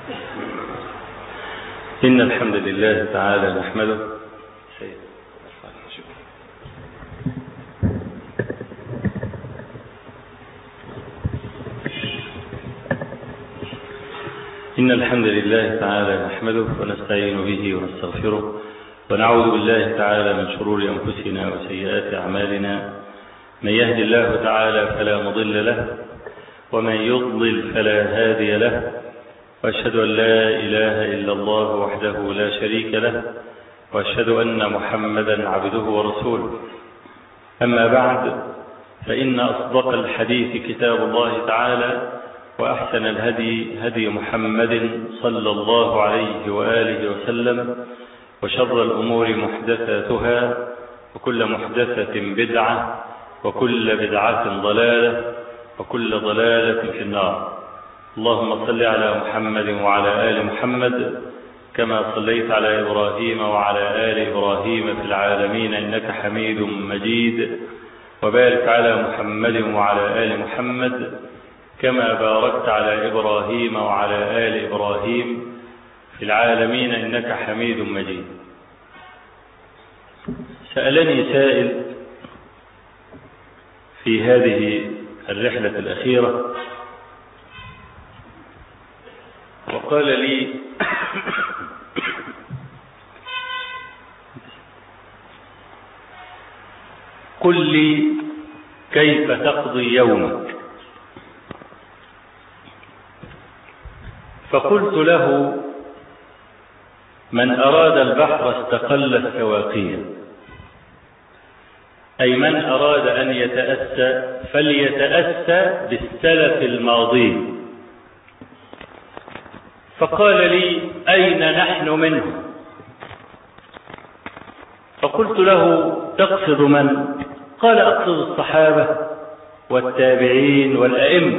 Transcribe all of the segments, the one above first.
إن الحمد لله تعالى نحمده إن الحمد لله تعالى نحمده ونستعين به ونستغفره ونعوذ بالله تعالى من شرور أنفسنا وسيئات أعمالنا من يهد الله تعالى فلا مضل له ومن يضلل فلا هادي له وأشهد أن لا إله إلا الله وحده لا شريك له وأشهد أن محمدا عبده ورسوله أما بعد فإن أصدق الحديث كتاب الله تعالى وأحسن الهدي هدي محمد صلى الله عليه وآله وسلم وشر الأمور محدثاتها وكل محدثة بدعة وكل بدعة ضلالة وكل ضلالة في النار اللهم صل على محمد وعلى آل محمد كما صليت على إبراهيم وعلى آل إبراهيم في العالمين إنك حميد مجيد وبارك على محمد وعلى آل محمد كما باركت على إبراهيم وعلى آل إبراهيم في العالمين إنك حميد مجيد سألني سائل في هذه الرحلة الأخيرة وقال لي قل لي كيف تقضي يومك فقلت له من أراد البحر استقلت سواقيه أي من أراد أن يتأسى فليتأسى بالسلف الماضي فقال لي أين نحن منه فقلت له تقصد من قال أقصد الصحابة والتابعين والأئمة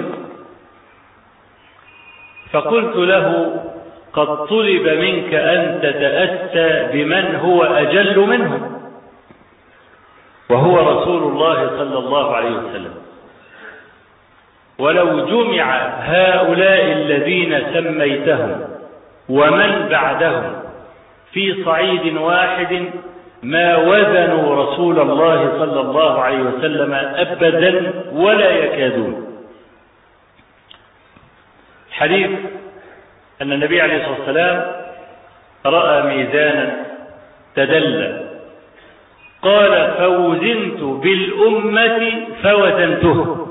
فقلت له قد طلب منك أن تتأسى بمن هو أجل منهم وهو رسول الله صلى الله عليه وسلم ولو جمع هؤلاء الذين سميتهم ومن بعدهم في صعيد واحد ما وزنوا رسول الله صلى الله عليه وسلم أبدا ولا يكادون حديث أن النبي عليه الصلاة والسلام رأى ميزانا تدلى قال فوزنت بالأمة فوزنته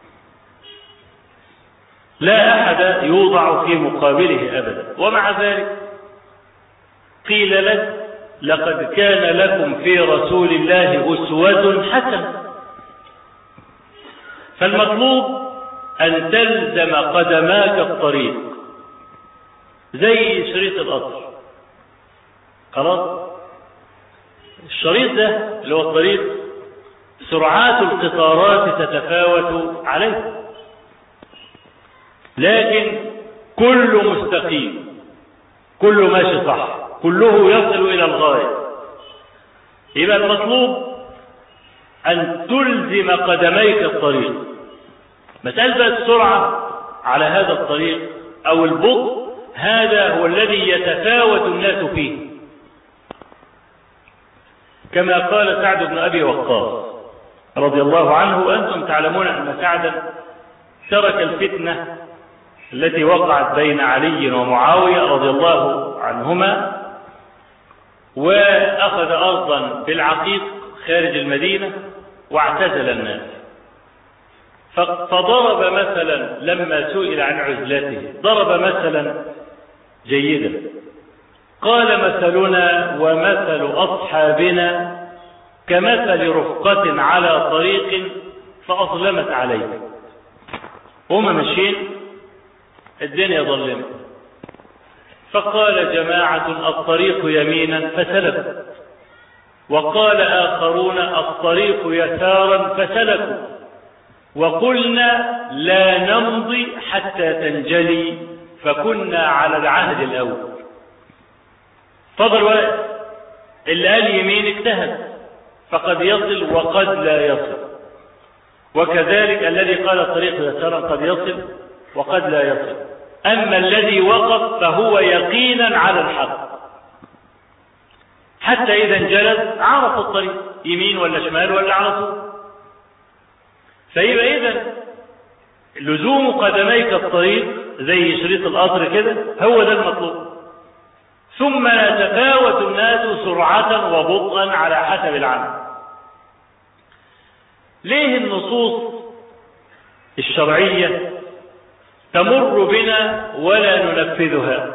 لا أحد يوضع في مقابله أبدا ومع ذلك قيل لك لقد كان لكم في رسول الله أسوة حسنة فالمطلوب أن تلزم قدماك الطريق زي شريط القطر خلاص الشريط ده اللي هو الطريق سرعات القطارات تتفاوت عليه لكن كل مستقيم كله ماشي صح كله يصل إلى الغاية يبقى المطلوب أن تلزم قدميك الطريق مسألة السرعة على هذا الطريق أو البطء هذا هو الذي يتفاوت الناس فيه كما قال سعد بن أبي وقاص رضي الله عنه وأنتم تعلمون أن سعدا ترك الفتنة التي وقعت بين علي ومعاوية رضي الله عنهما وأخذ أرضا بالعقيق خارج المدينة واعتزل الناس فضرب مثلا لما سئل عن عزلته ضرب مثلا جيدا قال مثلنا ومثل أصحابنا كمثل رفقة على طريق فأظلمت عليه هما ماشيين الدنيا ظلمت فقال جماعة الطريق يمينا فسلكوا وقال آخرون الطريق يسارا فسلكوا وقلنا لا نمضي حتى تنجلي فكنا على العهد الأول فضل واقف اللي قال يمين اجتهد فقد يصل وقد لا يصل وكذلك الذي قال الطريق يسارا قد يصل وقد لا يصل أما الذي وقف فهو يقينا على الحق حتى إذا انجلس عرف الطريق يمين ولا شمال ولا على طول فيبقى إذا لزوم قدميك الطريق زي شريط القطر كده هو ده المطلوب ثم يتفاوت الناس سرعة وبطئا على حسب العمل ليه النصوص الشرعية تمر بنا ولا ننفذها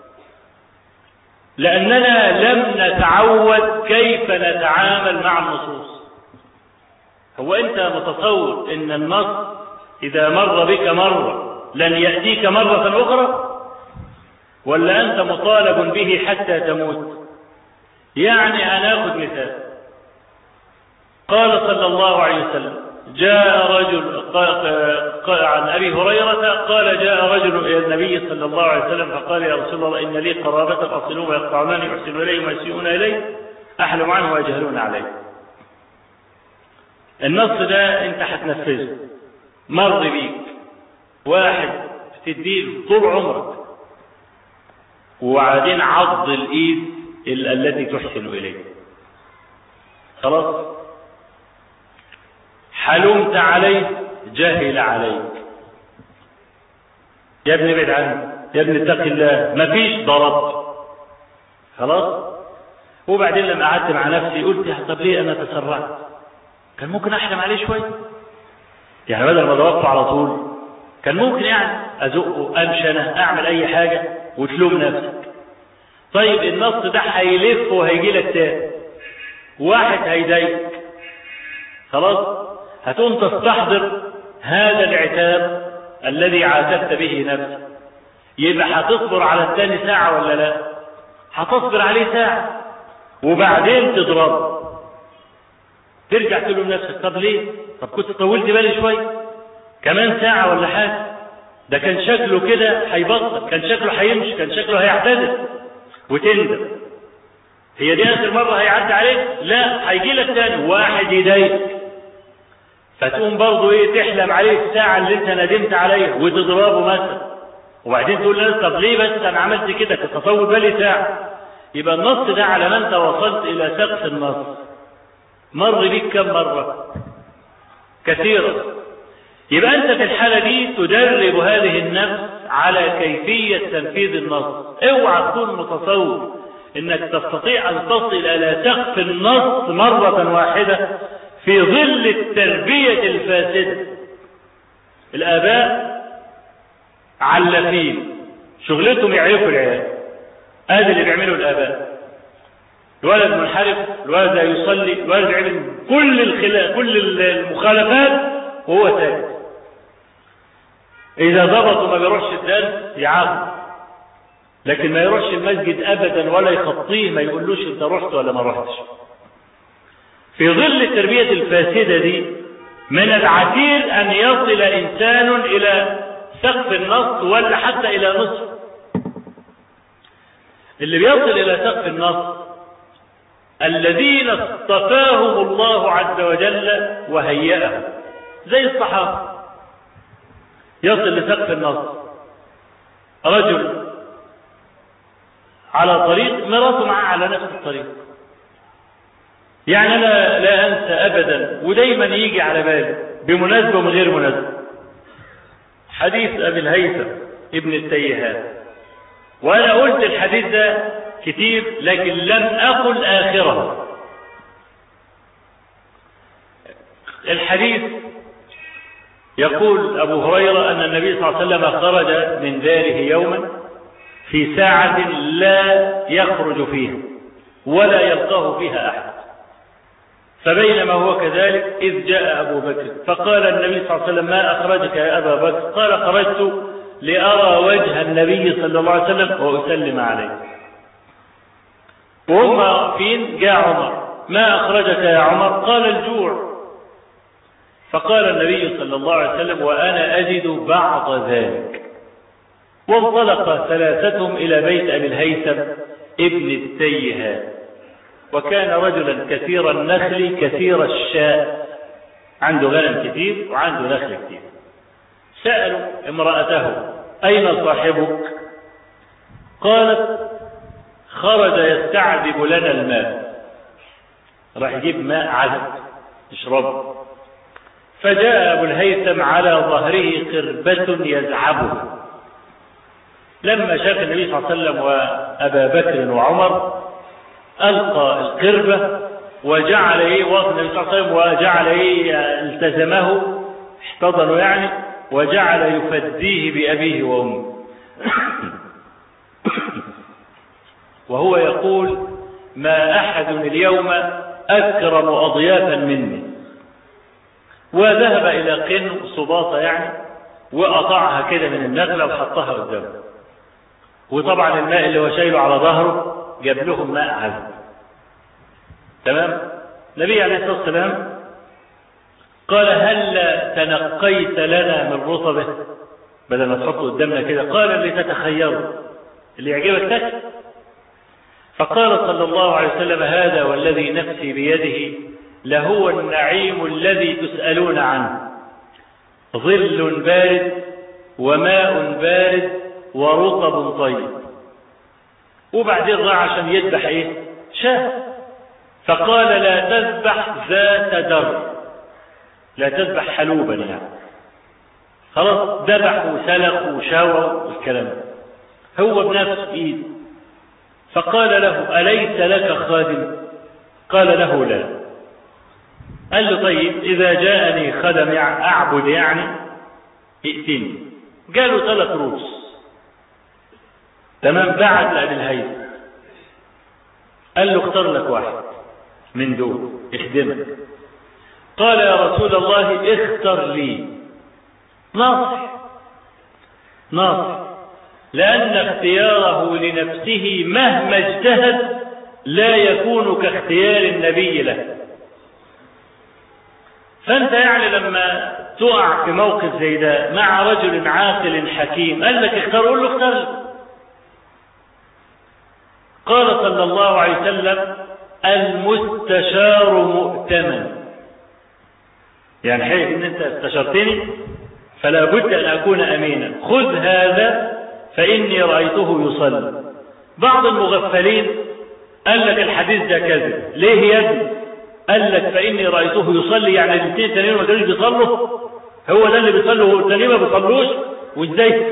لأننا لم نتعود كيف نتعامل مع النصوص هو أنت متصور أن النص إذا مر بك مرة لن يأتيك مرة أخرى ولا أنت مطالب به حتى تموت يعني هناخذ مثال قال صلى الله عليه وسلم جاء رجل عن أبي هريرة قال جاء رجل إلى النبي صلى الله عليه وسلم فقال يا رسول الله إن لي قرابة أصلون ويقطعونني يحسنون إلي ويسيئون إلي أحلم عنه ويجهلون علي النص ده أنت هتنفذه مر بيك واحد تديله طول عمرك وبعدين عض الإيد التي تحسن إليك خلاص حلمت عليه جهل عليك يا ابني ابعد عنه يا ابني اتق الله مفيش ضرب خلاص وبعدين لما قعدت مع نفسي قلت يا طب ليه انا تسرعت كان ممكن احلم عليه شويه يعني بدل ما ضربته على طول كان ممكن يعني ازقه امشنه اعمل اي حاجه وتلوم نفسك طيب النص ده هيلف وهيجي لك تاني واحد هيضايقك خلاص هتقوم تستحضر هذا العتاب الذي عاتبت به نفسك يبقى هتصبر على الثاني ساعة ولا لا هتصبر عليه ساعة وبعدين تضرب ترجع تلوم نفسك طب ليه طب كنت طولت بالي شوية كمان ساعة ولا حاجة ده كان شكله كده هيبطل كان شكله هيمشي كان شكله هيعتذر وتندم هي دي اخر مرة هيعدي عليك لا هيجي لك تاني واحد يضايقك فتقوم برضه ايه تحلم عليه الساعة اللي انت ندمت عليها وتضربه مثلا وبعدين تقول له طب ليه بس انا عملت كده كنت اطول بالي ساعة يبقى النص ده على ما انت وصلت الى سقف النص مر بيك كم مرة كثيرا يبقى انت في الحالة دي تدرب هذه النفس على كيفية تنفيذ النص اوعى تكون متصور انك تستطيع ان تصل الى سقف النص مرة واحدة في ظل التربية الفاسدة الآباء علافين شغلتهم يعرفوا العيال هذا اللي بيعمله الآباء الولد منحرف الولد لا يصلي الولد يعمل كل الخلاف كل المخالفات وهو ساكت إذا ضبطوا ما بيروحش الدرس يعاقب لكن ما يروحش المسجد أبدا ولا يخطيه ما يقولوش أنت رحت ولا ما رحتش في ظل التربية الفاسدة دي من العسير أن يصل إنسان إلى سقف النص ولا حتى إلى نصف اللي بيصل إلى سقف النص الذين اصطفاهم الله عز وجل وهيأهم زي الصحابة يصل لسقف النص رجل على طريق مراته معاه على نفس الطريق يعني أنا لا أنسى أبدا ودايما يجي على بالي بمناسبة ومن غير مناسبة حديث أبي الهيثم ابن التيهات وأنا قلت الحديث ده كتير لكن لم أقل آخره الحديث يقول أبو هريرة أن النبي صلى الله عليه وسلم خرج من داره يوما في ساعة لا يخرج فيها ولا يلقاه فيها أحد فبينما هو كذلك إذ جاء أبو بكر فقال النبي صلى الله عليه وسلم ما أخرجك يا أبا بكر قال خرجت لأرى وجه النبي صلى الله عليه وسلم وأسلم عليه وهم واقفين جاء عمر ما أخرجك يا عمر قال الجوع فقال النبي صلى الله عليه وسلم وأنا أجد بعض ذلك وانطلق ثلاثتهم إلى بيت أبي الهيثم ابن التيهات وكان رجلا كثير النخل كثير الشاء عنده غنم كثير وعنده نخل كثير سألوا امرأته أين صاحبك قالت خرج يستعذب لنا الماء راح يجيب ماء عذب يشربه فجاء أبو الهيثم على ظهره قربة يزعبه لما شاف النبي صلى الله عليه وسلم وأبا بكر وعمر ألقى القربة وجعل إيه وقف النبي صلى الله عليه وسلم وجعل إيه التزمه احتضنه يعني وجعل يفديه بأبيه وأمه وهو يقول ما أحد اليوم أكرم أضيافا مني وذهب إلى قن صباطة يعني وقطعها كده من النخلة وحطها قدامه وطبعا الماء اللي هو شايله على ظهره جاب لهم ماء عذب تمام النبي عليه الصلاة والسلام قال هل تنقيت لنا من رطبه بدل ما تحطه قدامنا كده قال اللي تتخيروا اللي يعجبك تاكل فقال صلى الله عليه وسلم هذا والذي نفسي بيده لهو النعيم الذي تسألون عنه ظل بارد وماء بارد ورطب طيب وبعدين راح عشان يذبح ايه شاه فقال لا تذبح ذات در لا تذبح حلوبا يعني خلاص ذبح وسلخ وشوى والكلام هو بنفس ايد فقال له أليس لك خادم قال له لا قال له طيب إذا جاءني خدم أعبد يعني ائتني قالوا ثلاث روس تمام بعد لأبي الهيثم قال له اختار لك واحد من دول اخدمك قال يا رسول الله اختر لي ناصح ناصح لأن اختياره لنفسه مهما اجتهد لا يكون كاختيار النبي له فأنت يعني لما تقع في موقف زي ده مع رجل عاقل حكيم قال لك اختار قول له اختار قال صلى الله عليه وسلم المستشار مؤتمن يعني حيث ان انت استشرتني فلا بد ان اكون امينا خذ هذا فاني رايته يصلي بعض المغفلين قال لك الحديث ده كذب ليه يا ابني قال لك فاني رايته يصلي يعني الاثنين التانيين ما كانوش بيصلوا هو ده اللي بيصلوا والتانيين ما بيصلوش وازاي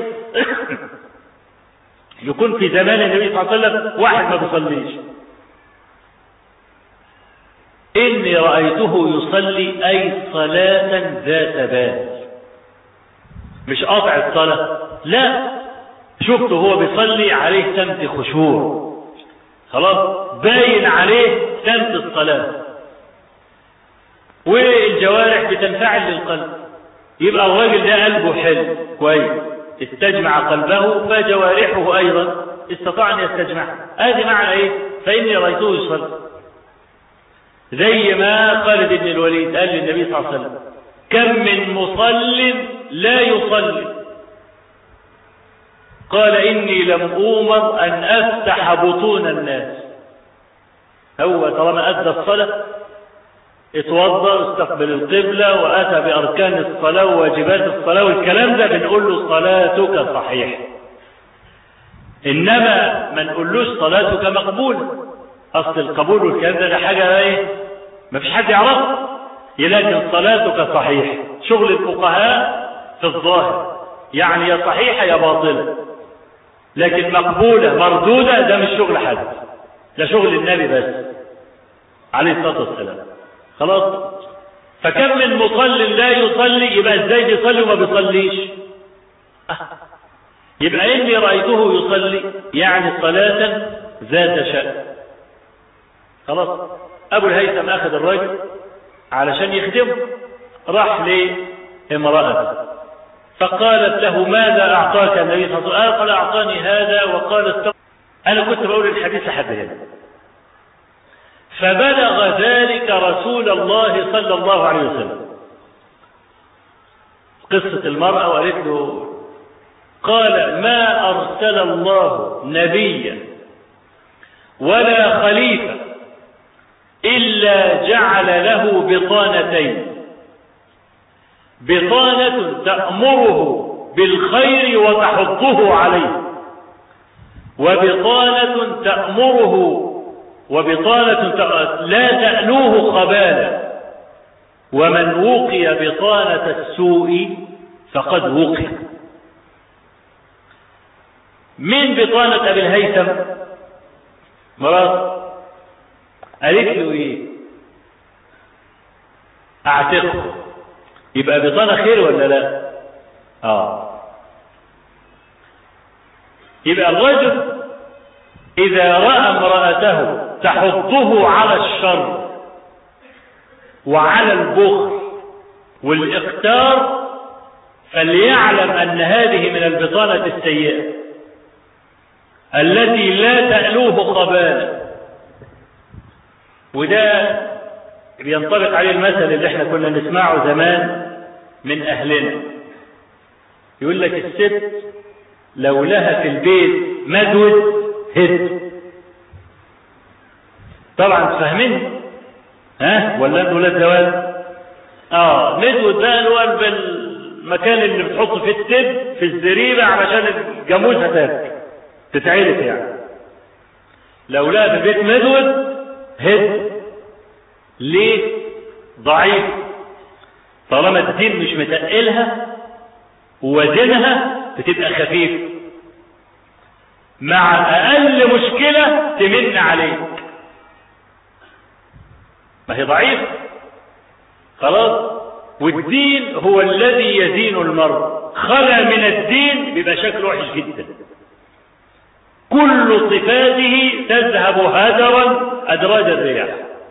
يكون في زمان النبي صلى الله عليه وسلم واحد ما بيصليش إني رأيته يصلي أي صلاة ذات بال مش قاطع الصلاة لا شفته هو بيصلي عليه سمت خشوع خلاص باين عليه سمت الصلاة والجوارح بتنفعل للقلب يبقى الراجل ده قلبه حلو كويس استجمع قلبه فجوارحه أيضا استطاع أن يستجمعها هذه معنى إيه فإني رأيته يصلي زي ما خالد بن الوليد قال للنبي صلى الله عليه وسلم كم من مصل لا يصلي قال إني لم أومر أن أفتح بطون الناس هو طالما أدى الصلاة اتوضى واستقبل القبلة وأتى بأركان الصلاة وواجبات الصلاة والكلام ده بنقول له صلاتك صحيحة إنما ما نقولوش صلاتك مقبولة أصل القبول والكلام ده, ده حاجة إيه ما فيش حد يعرفه لكن صلاتك صحيحة شغل الفقهاء في الظاهر يعني يا صحيحة يا باطلة لكن مقبولة مردودة ده مش شغل حد ده شغل النبي بس عليه الصلاة والسلام خلاص فكم من مصل لا يصلي يبقى ازاي بيصلي وما بيصليش أه. يبقى اني رأيته يصلي يعني صلاة ذات شأن خلاص ابو الهيثم اخذ الرجل علشان يخدمه راح لامرأة فقالت له ماذا اعطاك النبي صلى الله عليه وسلم قال اعطاني هذا وقال استغفر انا كنت بقول الحديث لحد هنا فبلغ ذلك رسول الله صلى الله عليه وسلم قصة المرأة وقالت له قال ما أرسل الله نبيا ولا خليفة إلا جعل له بطانتين بطانة تأمره بالخير وتحضه عليه وبطانة تأمره وبطانة لا تألوه قبالا ومن وقي بطانة السوء فقد وقي من بطانة أبي الهيثم مرات قالت له ايه اعتقه يبقى بطانة خير ولا لا اه يبقى الرجل اذا رأى امرأته تحضه على الشر وعلى البخل والاقتار فليعلم ان هذه من البطانة السيئة التي لا تألوه قبالا وده بينطبق عليه المثل اللي احنا كنا نسمعه زمان من اهلنا يقول لك الست لو لها في البيت مدود هد طبعا فاهمين ها ولا انتوا ولاد زواج اه مدود بقى اللي هو المكان اللي بتحط فيه التب في الزريبه علشان الجاموسه تاكل تتعرف يعني لو لها في البيت مدود هد ليه ضعيف طالما الدين مش متقلها ووزنها بتبقى خفيف مع اقل مشكلة تمن عليك ما هي ضعيف خلاص والدين هو الذي يزين المرء خلى من الدين بيبقى شكله وحش جدا كل صفاته تذهب هدرا ادراج الرياح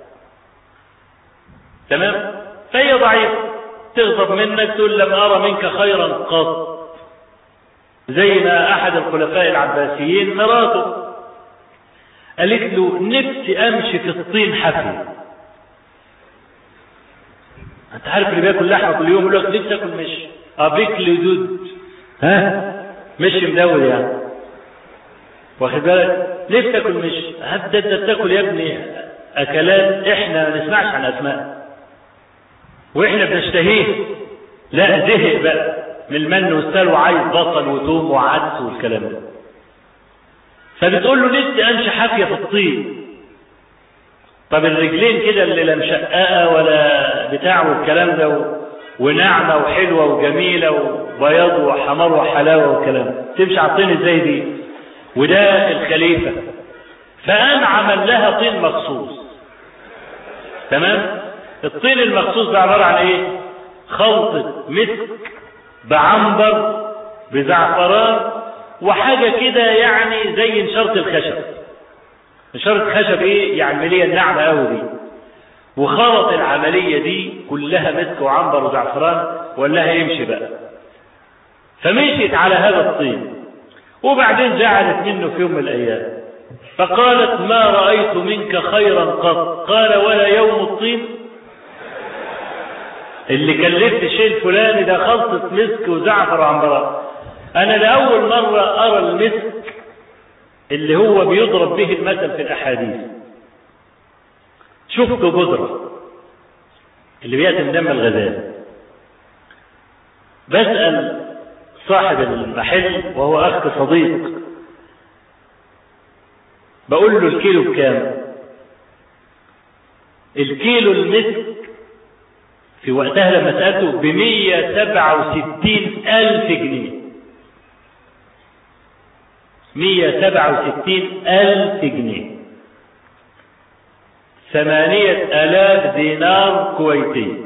تمام فهي ضعيفة تغضب منك تقول لم أرى منك خيرا قط زي ما أحد الخلفاء العباسيين مراته قالت له نفسي أمشي في الطين حفي أنت عارف اللي بياكل لحمة كل يوم يقول لك نفسي أكل مشي أبيك لدود ها مشي مدول يعني واخد بالك نفسي أكل مشي هتبدأ تاكل يا ابني أكلات إحنا ما نسمعش عن أسماء واحنا بنشتهيه لا زهق بقى من المن والسلوى عايز بصل وثوم وعدس والكلام ده فبتقول له نفسي امشي حافيه في الطين طب الرجلين كده اللي لا مشققه ولا بتاع والكلام ده و... وناعمه وحلوه وجميله وبياض وحمار وحلاوه والكلام تمشي على الطين ازاي دي وده الخليفه فقام عمل لها طين مخصوص تمام الطين المخصوص ده عبارة عن ايه خلطة مسك بعنبر بزعفران وحاجة كده يعني زي نشارة الخشب نشارة خشب ايه يعني عملية الناعمة قوي دي وخلط العملية دي كلها مسك وعنبر وزعفران وقال لها يمشي بقى فمشيت على هذا الطين وبعدين زعلت منه في يوم من الايام فقالت ما رأيت منك خيرا قط قال ولا يوم الطين اللي كلفت الشيء الفلاني ده خلطة مسك وزعفر وعنبران انا لاول مرة ارى المسك اللي هو بيضرب به المثل في الاحاديث شفته بذرة اللي بيأتي من دم الغزال بسأل صاحب المحل وهو اخ صديق بقول له الكيلو بكام الكيلو المسك في وقتها لما سألته بمية سبعة وستين ألف جنيه مية سبعة وستين ألف جنيه ثمانية آلاف دينار كويتي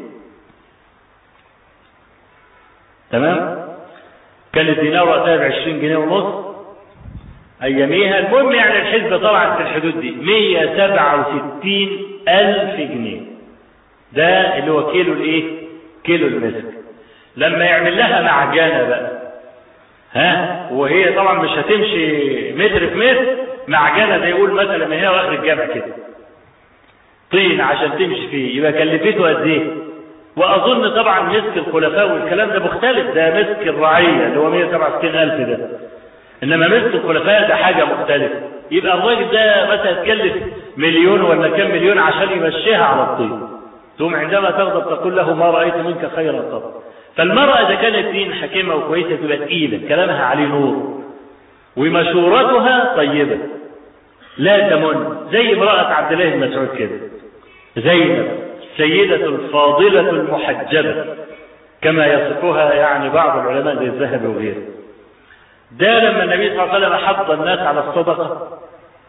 تمام كان الدينار وقتها بعشرين جنيه ونص أياميها المهم يعني الحسبة طلعت في الحدود دي مية سبعة وستين ألف جنيه ده اللي هو كيلو الايه كيلو المسك لما يعمل لها معجنة بقى ها وهي طبعا مش هتمشي متر في متر معجنة زي يقول مثلا من هنا واخر الجامع كده طين عشان تمشي فيه يبقى كلفته قد ايه واظن طبعا مسك الخلفاء والكلام ده مختلف ده مسك الرعية اللي هو 167 الف ده انما مسك الخلفاء ده حاجة مختلفة يبقى الراجل ده مثلا تكلف مليون ولا كام مليون عشان يمشيها على الطين ثم عندما تغضب تقول له ما رأيت منك خيرا قط فالمرأة إذا كانت دين حكيمة وكويسة تبقى تقيلة كلامها عليه نور ومشورتها طيبة لا تمن زي امرأة عبد الله بن مسعود كده زينب سيدة الفاضلة المحجبة كما يصفها يعني بعض العلماء زي الذهبي وغيره ده لما النبي صلى الله عليه وسلم حض الناس على الصدقة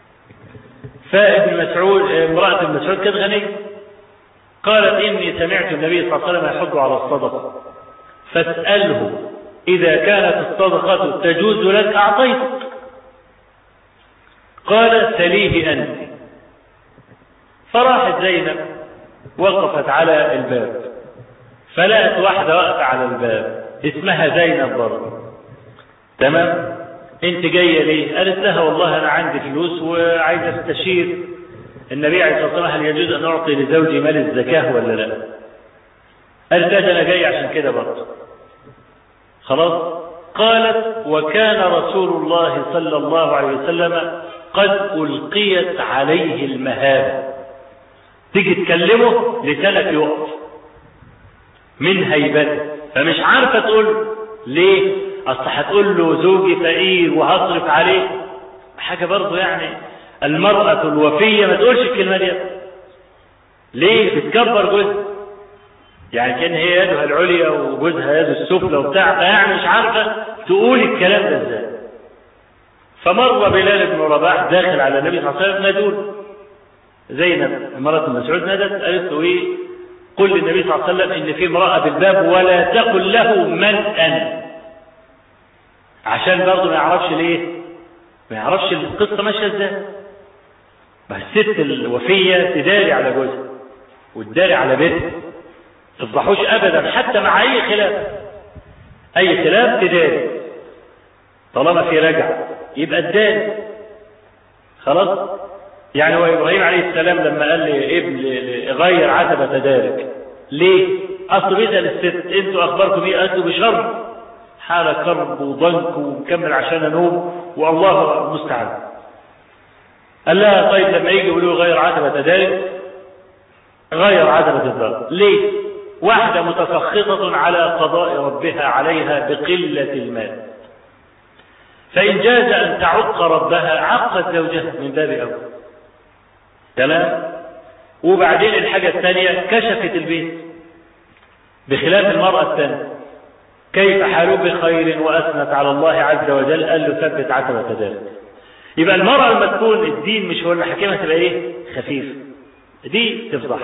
فابن مسعود امرأة ابن مسعود كانت غنية قالت إني سمعت النبي صلى الله عليه وسلم يحض على الصدقة فاسأله إذا كانت الصدقة تجوز لك أعطيتك قال سليه أنت فراحت زينب وقفت على الباب فلقت واحدة واقفة على الباب اسمها زينب برضه تمام انت جاية ليه قالت لها والله انا عندي فلوس وعايز استشير النبي عليه الصلاة والسلام هل يجوز ان اعطي لزوجي مال الزكاة ولا لا قالت لا انا جاي عشان كده برضه خلاص قالت وكان رسول الله صلى الله عليه وسلم قد ألقيت عليه المهابة تيجي تكلمه لسانك يقف من هيبته فمش عارفة تقول ليه أصل هتقول له زوجي فقير وهصرف عليه حاجة برضه يعني المرأة الوفية ما تقولش الكلمة دي ليه بتكبر جوزها يعني كان هي يدها العليا وجوزها يده السفلى وبتاع فيعني مش عارفة تقول الكلام ده ازاي فمر بلال بن رباح داخل على النبي صلى الله عليه وسلم نادول زينب امرأة مسعود نادت قالت له ايه قل للنبي صلى الله عليه وسلم ان في امرأة بالباب ولا تقل له من أنا عشان برضه ما يعرفش ليه ما يعرفش القصة ماشية ازاي ما الست الوفية تداري على جوزها وتداري على بيتها تفضحوش ابدا حتى مع اي خلاف اي خلاف تداري طالما في رجع يبقى الداري خلاص يعني هو ابراهيم عليه السلام لما قال لابن غير عتبة دارك ليه اصل بيسأل الست انتوا اخباركم ايه قالوا بشر حالة كرب وضنك ومكمل عشان انوم والله المستعان قال لها طيب لما يجي يقولوا غير عتبة دارك غير عتبة الدار ليه واحدة متسخطة على قضاء ربها عليها بقلة المال فإن جاز أن تعق ربها عقت زوجها من باب أول تمام وبعدين الحاجة الثانية كشفت البيت بخلاف المرأة الثانية كيف حاله بخير وأثنت على الله عز وجل قال له ثبت عتبة ذلك يبقى المرأة لما تكون الدين مش هو المحكمة تبقى ايه خفيف دي تفضح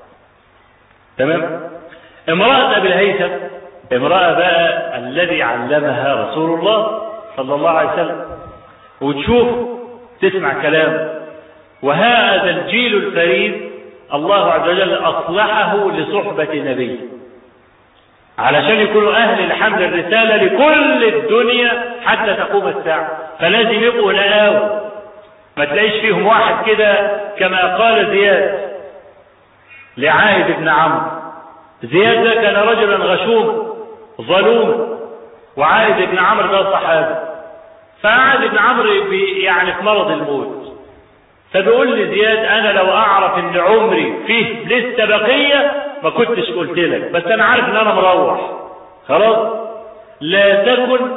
تمام امرأة أبي الهيثم امرأة بقى الذي علمها رسول الله صلى الله عليه وسلم وتشوف تسمع كلام وهذا الجيل الفريد الله عز وجل أصلحه لصحبة نبي علشان يكونوا أهل لحمل الرسالة لكل الدنيا حتى تقوم الساعة فلازم يبقوا لقاوة ما تلاقيش فيهم واحد كده كما قال زياد لعائد بن عمرو زياد ده كان رجلا غشوما ظلوما وعائد بن عمرو ده صحابي فعائد بن عمرو يعني في مرض الموت فبيقول لي زياد انا لو اعرف ان عمري فيه لسه بقيه ما كنتش قلت لك بس انا عارف ان انا مروح خلاص لا تكن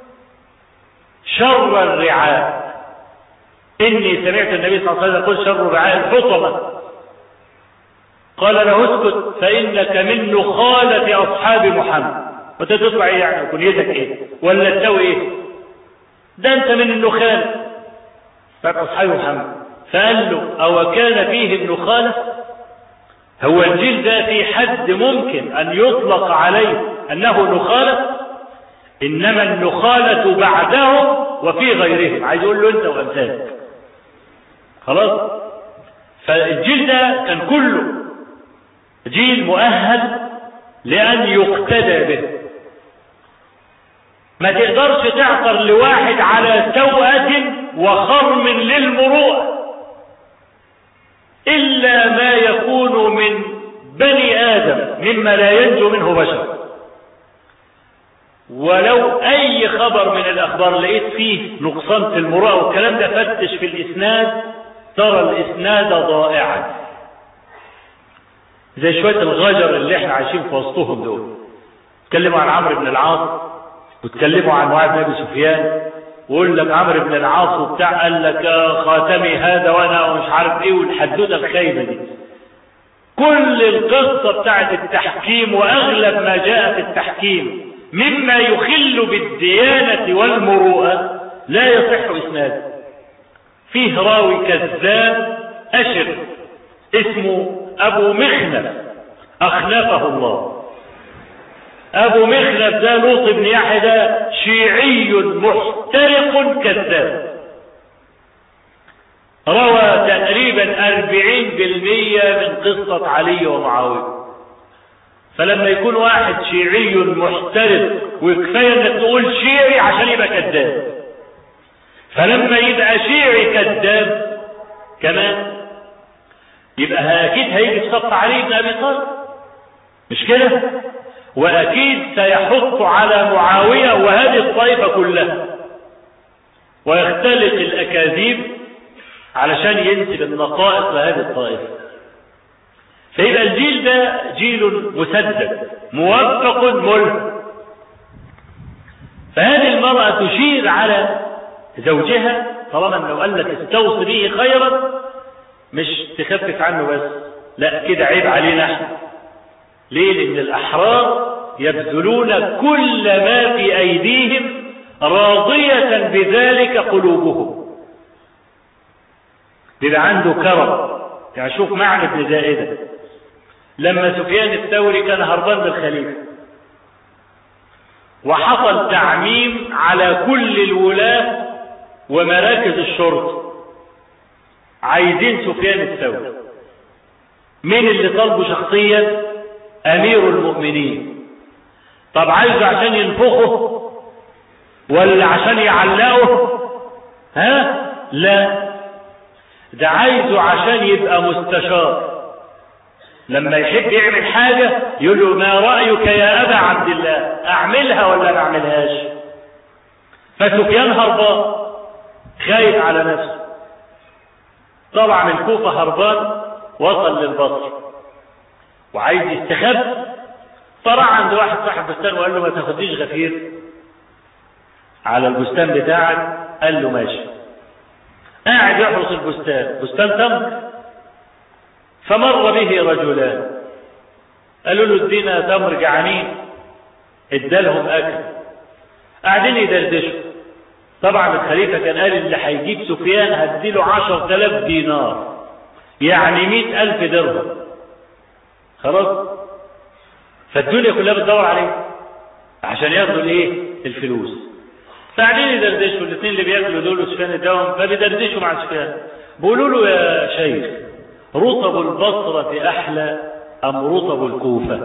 شر الرعاء اني سمعت النبي صلى الله عليه وسلم يقول شر الرعاء الحطمه قال له اسكت فانك من نخاله اصحاب محمد وانت تطلع ايه يعني كليتك ايه ولا تسوي ايه ده انت من النخال بتاعت اصحاب محمد فقال له او كان فيه ابن خالة هو الجيل ده في حد ممكن ان يطلق عليه انه نخالة انما النخالة بعدهم وفي غيرهم عايز يقول له انت وامثالك خلاص فالجيل ده كان كله جيل مؤهل لان يقتدى به ما تقدرش تعقر لواحد على سوءة وخرم للمروءة إلا ما يكون من بني آدم مما لا ينجو منه بشر ولو أي خبر من الأخبار لقيت فيه نقصان في المروءة والكلام ده فتش في الإسناد ترى الإسناد ضائعا زي شوية الغجر اللي احنا عايشين في وسطهم دول اتكلموا عن عمرو بن العاص واتكلموا عن معاذ بن ابي سفيان ويقول لك عمرو بن العاص وبتاع قال لك خاتمي هذا وانا مش عارف ايه والحدوته الخايبه دي كل القصه بتاعت التحكيم واغلب ما جاء في التحكيم مما يخل بالديانه والمروءه لا يصح اسناده فيه راوي كذاب اشر اسمه ابو مخنف اخلفه الله ابو مخلف ده لوط بن يحيى ده شيعي محترق كذاب روى تقريبا أربعين بالمية من قصة علي ومعاوية فلما يكون واحد شيعي محترق وكفاية انك تقول شيعي عشان يبقى كذاب فلما يبقى شيعي كذاب كمان يبقى اكيد هيجي في صف علي بن ابي طالب مش كده واكيد سيحط على معاويه وهذه الطائفه كلها ويختلق الاكاذيب علشان ينسب النقائص لهذه الطائفه فيبقى الجيل ده جيل مسدد موفق ملهم فهذه المرأة تشير على زوجها طالما انه قال لك استوصي به خيرا مش تخفف عنه بس لا كده عيب علينا احنا ليه لان الاحرار يبذلون كل ما في ايديهم راضية بذلك قلوبهم بيبقى عنده كرم يعني شوف معنى ابن زائدة لما سفيان الثوري كان هربان بالخليفة وحصل تعميم على كل الولاة ومراكز الشرطة عايزين سفيان الثوري مين اللي طلبه شخصيا امير المؤمنين طب عايزه عشان ينفخه ولا عشان يعلقه ها لا ده عايزه عشان يبقى مستشار لما يحب يعمل حاجة يقول له ما رأيك يا أبا عبد الله أعملها ولا ما أعملهاش فسفيان هربان خايف على نفسه طلع من الكوفة هربان وصل للبصر وعايز يستخب فراح عند واحد صاحب بستان وقال له ما تاخديش غفير على البستان بتاعك قال له ماشي قاعد يحرس البستان بستان تمر فمر به رجلان قالوا له ادينا تمر جعانين ادالهم اكل قاعدين يدردشوا طبعا الخليفه كان قال اللي هيجيب سفيان هديله عشر تلاف دينار يعني مئة ألف درهم خلاص فالدنيا كلها بتدور عليه عشان ياخدوا الايه الفلوس فقاعدين يدردشوا الاثنين اللي بياكلوا دول سفيان الدوام فبيدردشوا مع سفيان بيقولوا له يا شيخ رطب البصرة أحلى أم رطب الكوفة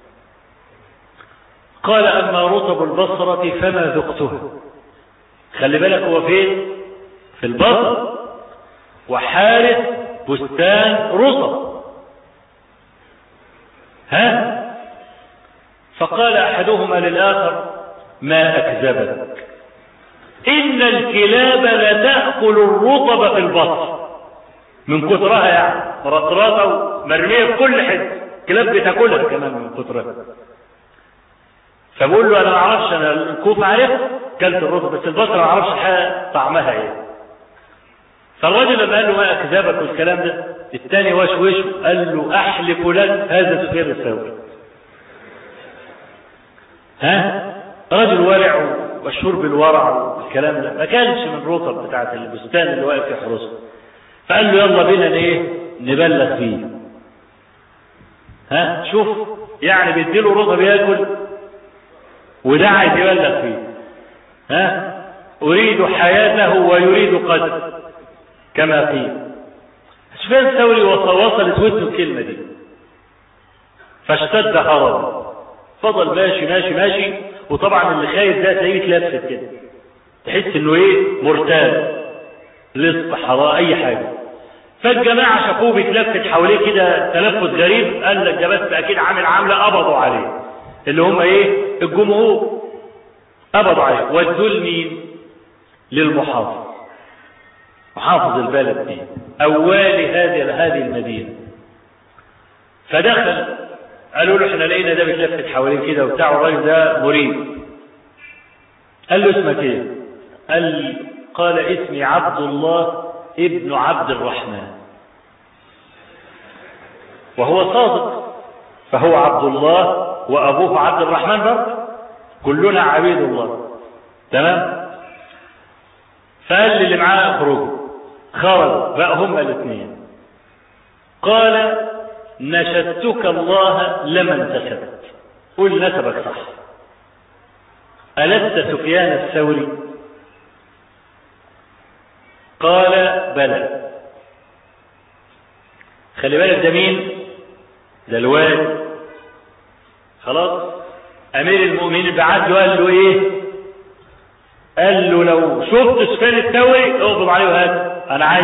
قال أما رطب البصرة فما ذقته خلي بالك هو فين في البصر وحارس بستان رطب ها فقال أحدهما للآخر ما أكذبك إن الكلاب لتأكل الرطب في البصر من كترها يعني مرطرطة ومرمية في كل حته كلاب بتاكلها كمان من كترها فبقول له انا ما اعرفش انا الكوفه عارف كلت الرطب بس البصره ما اعرفش طعمها ايه فالراجل لما قال له ما اكذبك والكلام ده الثاني وشوش قال له احلف لك هذا سفيان الثوري ها رجل ورع مشهور بالورع والكلام ده ما كانش من الرطب بتاعت البستان اللي واقف يحرسه فقال له يلا بينا ايه نبلغ فيه ها شوف يعني بيديله رطب ياكل وده عايز يبلغ فيه ها اريد حياته ويريد قتله كما قيل سفيان الثوري وصلت ودنه الكلمه دي فاشتد هربا فضل ماشي ماشي ماشي وطبعا اللي خايف ده تلاقيه اتلفت كده تحس انه ايه مرتاب لصق حراء اي حاجه فالجماعه شافوه بيتلفت حواليه كده تلفت غريب قال لك ده بس اكيد عامل عامله قبضوا عليه اللي هم ايه الجمهور قبضوا عليه ودوا لمين للمحافظ محافظ البلد دي او والي هذه هذه المدينه فدخل قالوا له احنا لقينا ده بيتلفت حوالين كده وبتاع الراجل ده مريد قال له اسمك ايه قال قال اسمي عبد الله ابن عبد الرحمن وهو صادق فهو عبد الله وابوه عبد الرحمن برضه كلنا عبيد الله تمام فقال اللي معاه اخرجوا خرج بقى هما الاثنين قال نشدتك الله لما انتسبت قل نسبك صح ألست سفيان الثوري قال بلى خلي بالك ده مين ده الوالد خلاص امير المؤمنين بعت له قال له ايه قال له لو شفت سفيان الثوري اغضب عليه وهات انا عايز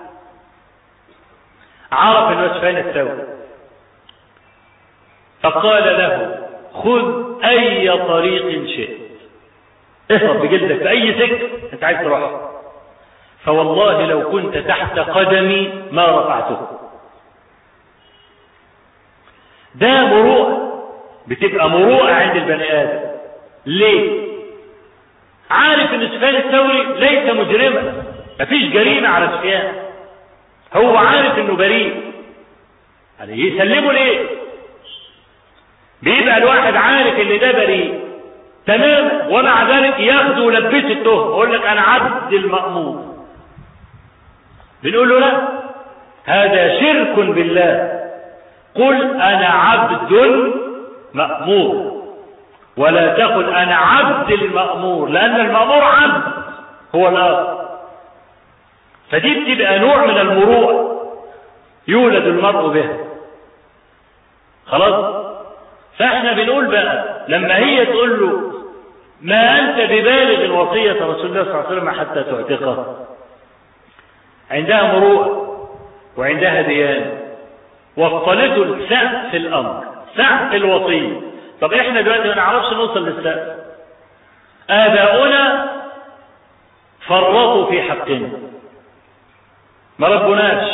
عرف انه سفيان الثوري فقال له خذ اي طريق شئت اهرب بجلدك في اي سكه انت عايز تروح فوالله لو كنت تحت قدمي ما رفعته ده مروءه بتبقى مروءه عند البني ادم ليه عارف ان سفيان الثوري ليس مجرما مفيش جريمه على سفيان هو عارف انه بريء يعني يسلمه ليه بيبقى الواحد عارف ان ده بريء تمام ومع ذلك ياخده ولبسه التهم يقول لك انا عبد المأمور بنقول له لا هذا شرك بالله قل انا عبد مأمور ولا تقل انا عبد المأمور لان المأمور عبد هو الاب فدي بتبقى نوع من المروءة يولد المرء بها خلاص فاحنا بنقول بقى لما هي تقول له ما انت ببالغ الوصية رسول الله صلى الله عليه وسلم حتى تعتقه عندها مروءة وعندها ديانة وصلته السقف في الامر سقف الوصية طب احنا دلوقتي ما نعرفش نوصل للسقف اباؤنا فرطوا في حقنا ما ربناش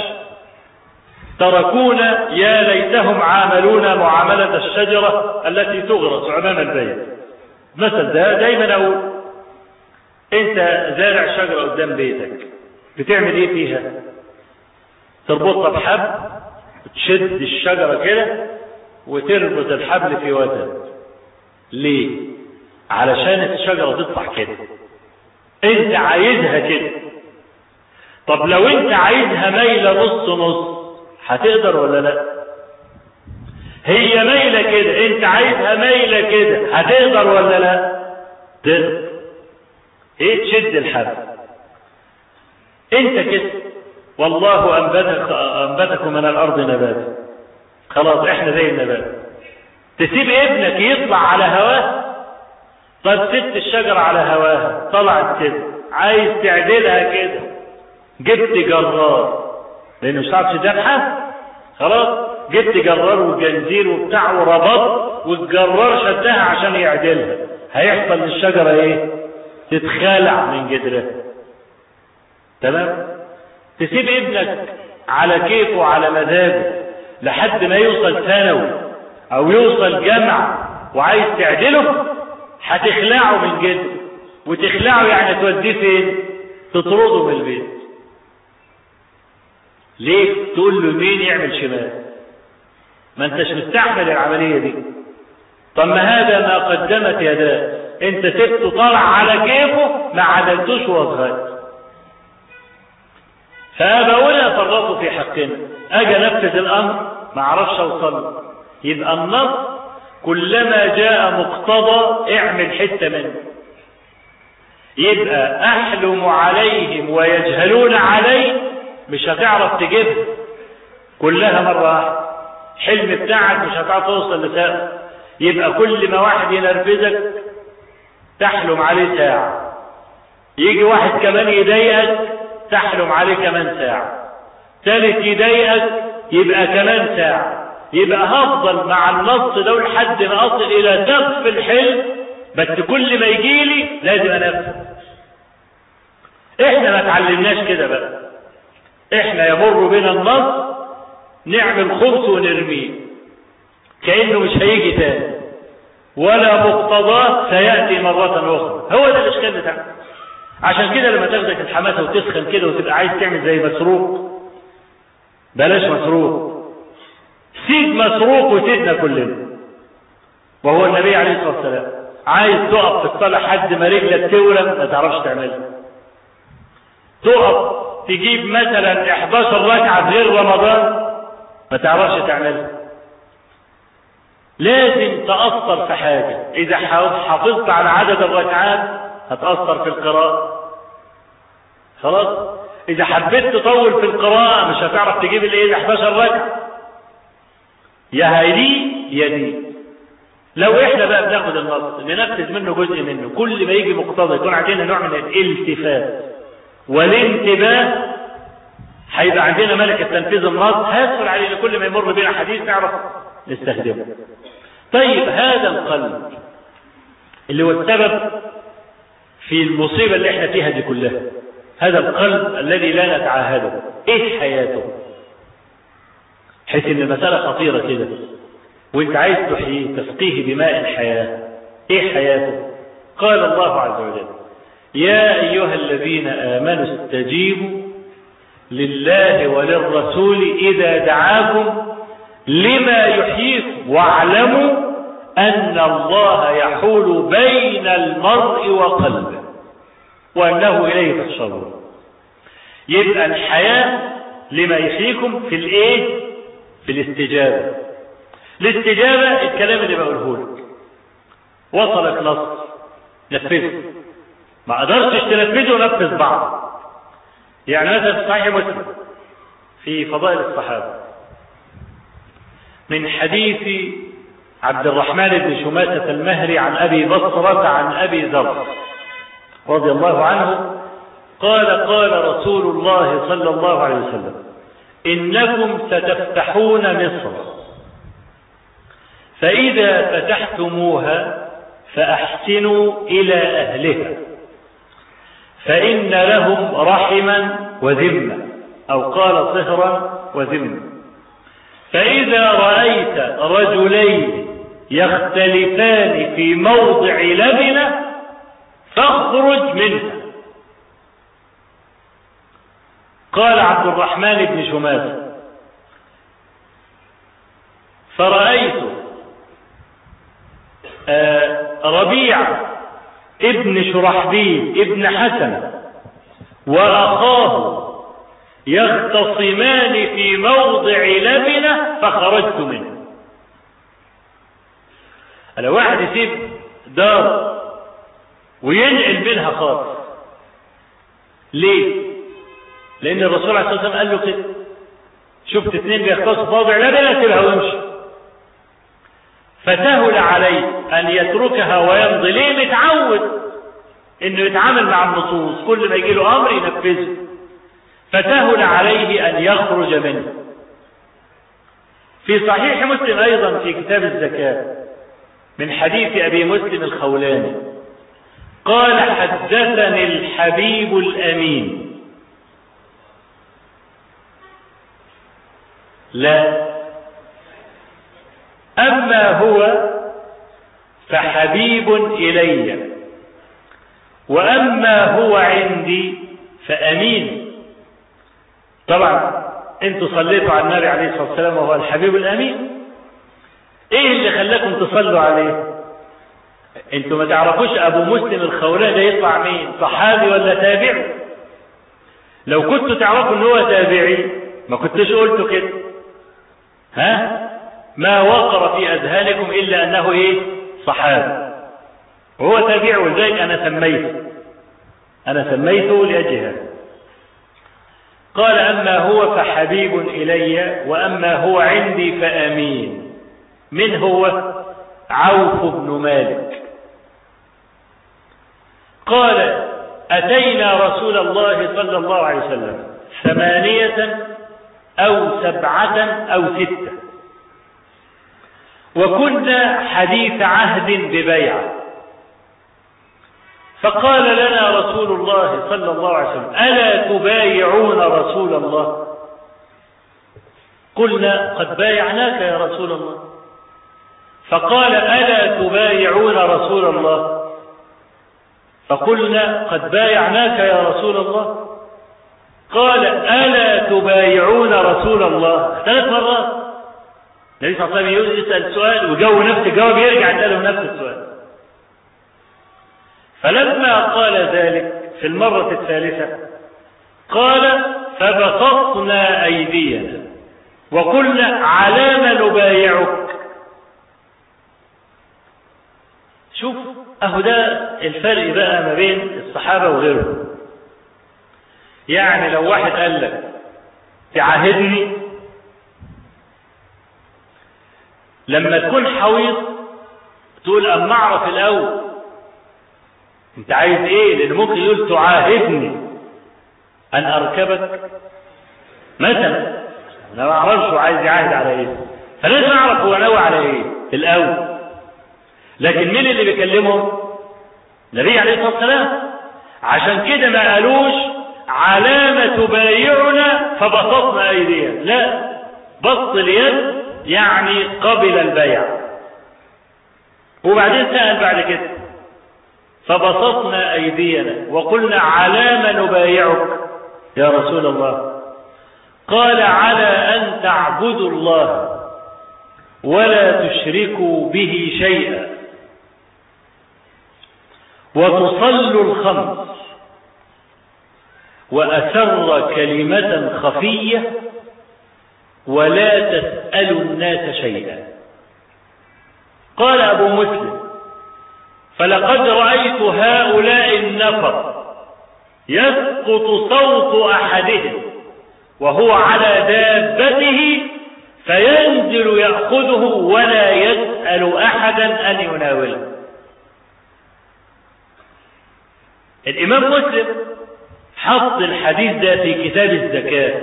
تركونا يا ليتهم عاملونا معاملة الشجرة التي تغرس أمام البيت مثل ده دايما أقول أنت زارع شجرة قدام بيتك بتعمل إيه فيها؟ تربطها بحبل تشد الشجرة كده وتربط الحبل في وتد ليه؟ علشان الشجرة تطلع كده أنت عايزها كده طب لو أنت عايزها مايلة نص نص هتقدر ولا لا هي مايله كده انت عايزها مايله كده هتقدر ولا لا تقدر ايه تشد الحبل انت كده والله انبتك انبتكم من الارض نباتا خلاص احنا زي النبات تسيب ابنك يطلع على هواه طب سبت الشجره على هواها طلعت كده عايز تعدلها كده جبت جرار لانه مش هتعرفش تذبحها خلاص جبت جرار وجنزير وبتاع وربط والجرار شدها عشان يعدلها هيحصل للشجرة ايه تتخلع من جدرها تمام تسيب ابنك على كيفه وعلى مزاجه لحد ما يوصل ثانوي او يوصل جامعة وعايز تعدله هتخلعه من جدره وتخلعه يعني توديه فين تطرده من البيت ليه تقول له مين يعمل شمال ما انتش مستحمل العملية دي طب ما هذا ما قدمت يداه انت سبته طالع على كيفه ما عدلتوش وهو صغير فابونا فرطوا في حقنا اجي انفذ الامر ما اعرفش اوصل يبقى النص كلما جاء مقتضى اعمل حته منه يبقى احلم عليهم ويجهلون علي مش هتعرف تجيبها كلها مرة واحدة حلم بتاعك مش هتعرف توصل لساعة يبقى كل ما واحد ينرفزك تحلم عليه ساعة يجي واحد كمان يضايقك تحلم عليه كمان ساعة ثالث يضايقك يبقى كمان ساعة يبقى هفضل مع النص ده لحد ما اصل الى سقف الحلم بس كل ما يجي لي لازم انفذ احنا ما اتعلمناش كده بقى احنا يمر بنا النص نعمل خبز ونرميه كأنه مش هيجي تاني ولا مقتضاه سيأتي مرة أخرى هو ده الإشكال بتاعه عشان كده لما تاخدك الحماسة وتسخن كده وتبقى عايز تعمل زي مسروق بلاش مسروق سيب مسروق وسيبنا كلنا وهو النبي عليه الصلاة والسلام عايز تقف في الصلاة حد ما رجلك تورم ما تعرفش تعملها تقف تجيب مثلا 11 ركعة في غير رمضان ما تعرفش تعملها لازم تأثر في حاجة إذا حافظت على عدد الركعات هتأثر في القراءة خلاص إذا حبيت تطول في القراءة مش هتعرف تجيب الإيه 11 ركعة يا هدي يا دي لو احنا بقى بناخد النص ننفذ منه جزء منه كل ما يجي مقتضى يكون عندنا نوع من الالتفات والانتباه هيبقى عندنا ملكة تنفيذ النص هيسهل علينا كل ما يمر بينا حديث نعرف نستخدمه طيب هذا القلب اللي هو السبب في المصيبة اللي احنا فيها دي كلها هذا القلب الذي لا نتعاهده ايه حياته حيث ان المسألة خطيرة كده وانت عايز تحييه تسقيه بماء الحياة ايه حياته قال الله عز وجل يا ايها الذين امنوا استجيبوا لله وللرسول اذا دعاكم لما يحييكم واعلموا ان الله يحول بين المرء وقلبه وانه اليه تحشرون يبقى الحياة لما يحييكم في الايه في الاستجابة الاستجابة الكلام اللي بقوله لك وصلك نص نفذه ما قدرتش تنفذه نفذ بعض يعني مثلا في صحيح مسلم في فضائل الصحابة من حديث عبد الرحمن بن شماسة المهري عن أبي بصرة عن أبي ذر رضي الله عنه قال قال رسول الله صلى الله عليه وسلم إنكم ستفتحون مصر فإذا فتحتموها فأحسنوا إلى أهلها فإن لهم رحما وذمة أو قال صهرا وذمة فإذا رأيت رجلين يختلفان في موضع لبنة فاخرج منها قال عبد الرحمن بن شماس فرأيت ربيع ابن شرحبيل ابن حسن وأخاه يختصمان في موضع لبنة فخرجت منه أنا واحد يسيب دار وينقل منها خالص ليه لأن الرسول عليه الصلاة والسلام قال له كده شفت اثنين بيختصوا في موضع لبنة سيبها وامشي فسهل عليه أن يتركها ويمضي ليه متعود انه يتعامل مع النصوص كل ما يجي له امر ينفذه فسهل عليه ان يخرج منه في صحيح مسلم ايضا في كتاب الزكاة من حديث ابي مسلم الخولاني قال حدثني الحبيب الامين لا اما هو فحبيب الي واما هو عندي فامين طبعا انتوا صليتوا على النبي عليه الصلاه والسلام وهو الحبيب الامين ايه اللي خلاكم تصلوا عليه انتوا ما تعرفوش ابو مسلم الخولاني ده يطلع مين صحابي ولا تابعي لو كنتوا تعرفوا ان هو تابعي ما كنتش قلتوا كده ها ما وقر في اذهانكم الا انه ايه صحابي وهو تابع ولذلك انا سميته انا سميته لاجل هذا قال اما هو فحبيب الي واما هو عندي فامين من هو عوف بن مالك قال اتينا رسول الله صلى الله عليه وسلم ثمانيه او سبعه او سته وكنا حديث عهد ببيعه فقال لنا رسول الله صلى الله عليه وسلم ألا تبايعون رسول الله قلنا قد بايعناك يا رسول الله فقال ألا تبايعون رسول الله فقلنا قد بايعناك يا رسول الله قال ألا تبايعون رسول الله ثلاث مرات النبي صلى الله عليه وسلم يسأل سؤال وجو نفس الجواب يرجع يسأله نفس السؤال فلما قال ذلك في المرة الثالثة قال فبسطنا أيدينا وقلنا على ما نبايعك شوف اهو ده الفرق بقى ما بين الصحابة وغيرهم يعني لو واحد قال لك تعاهدني لما تكون حويط تقول اما اعرف الاول انت عايز ايه لان ممكن يقول تعاهدني ان اركبك مثلا انا ما اعرفش عايز يعاهد على ايه فلازم اعرف هو ناوي على ايه الاول لكن مين اللي بيكلمهم النبي عليه الصلاه والسلام عشان كده ما قالوش علامة تبايعنا فبسطنا ايدينا لا بسط اليد يعني قبل البيع وبعدين سأل بعد كده فبسطنا ايدينا وقلنا علامة نبايعك يا رسول الله قال على ان تعبدوا الله ولا تشركوا به شيئا وتصلوا الخمس وأسر كلمة خفية ولا تسألوا الناس شيئا قال أبو مسلم فلقد رأيت هؤلاء النفر يسقط صوت أحدهم وهو على دابته فينزل يأخذه ولا يسأل أحدا أن يناوله الإمام مسلم حط الحديث ده في كتاب الزكاة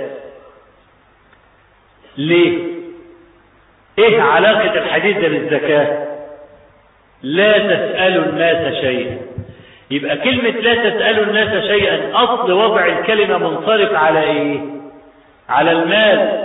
ليه ايه علاقة الحديث ده بالزكاة لا تسألوا الناس شيئا يبقى كلمة لا تسألوا الناس شيئا أصل وضع الكلمة منصرف على ايه على المال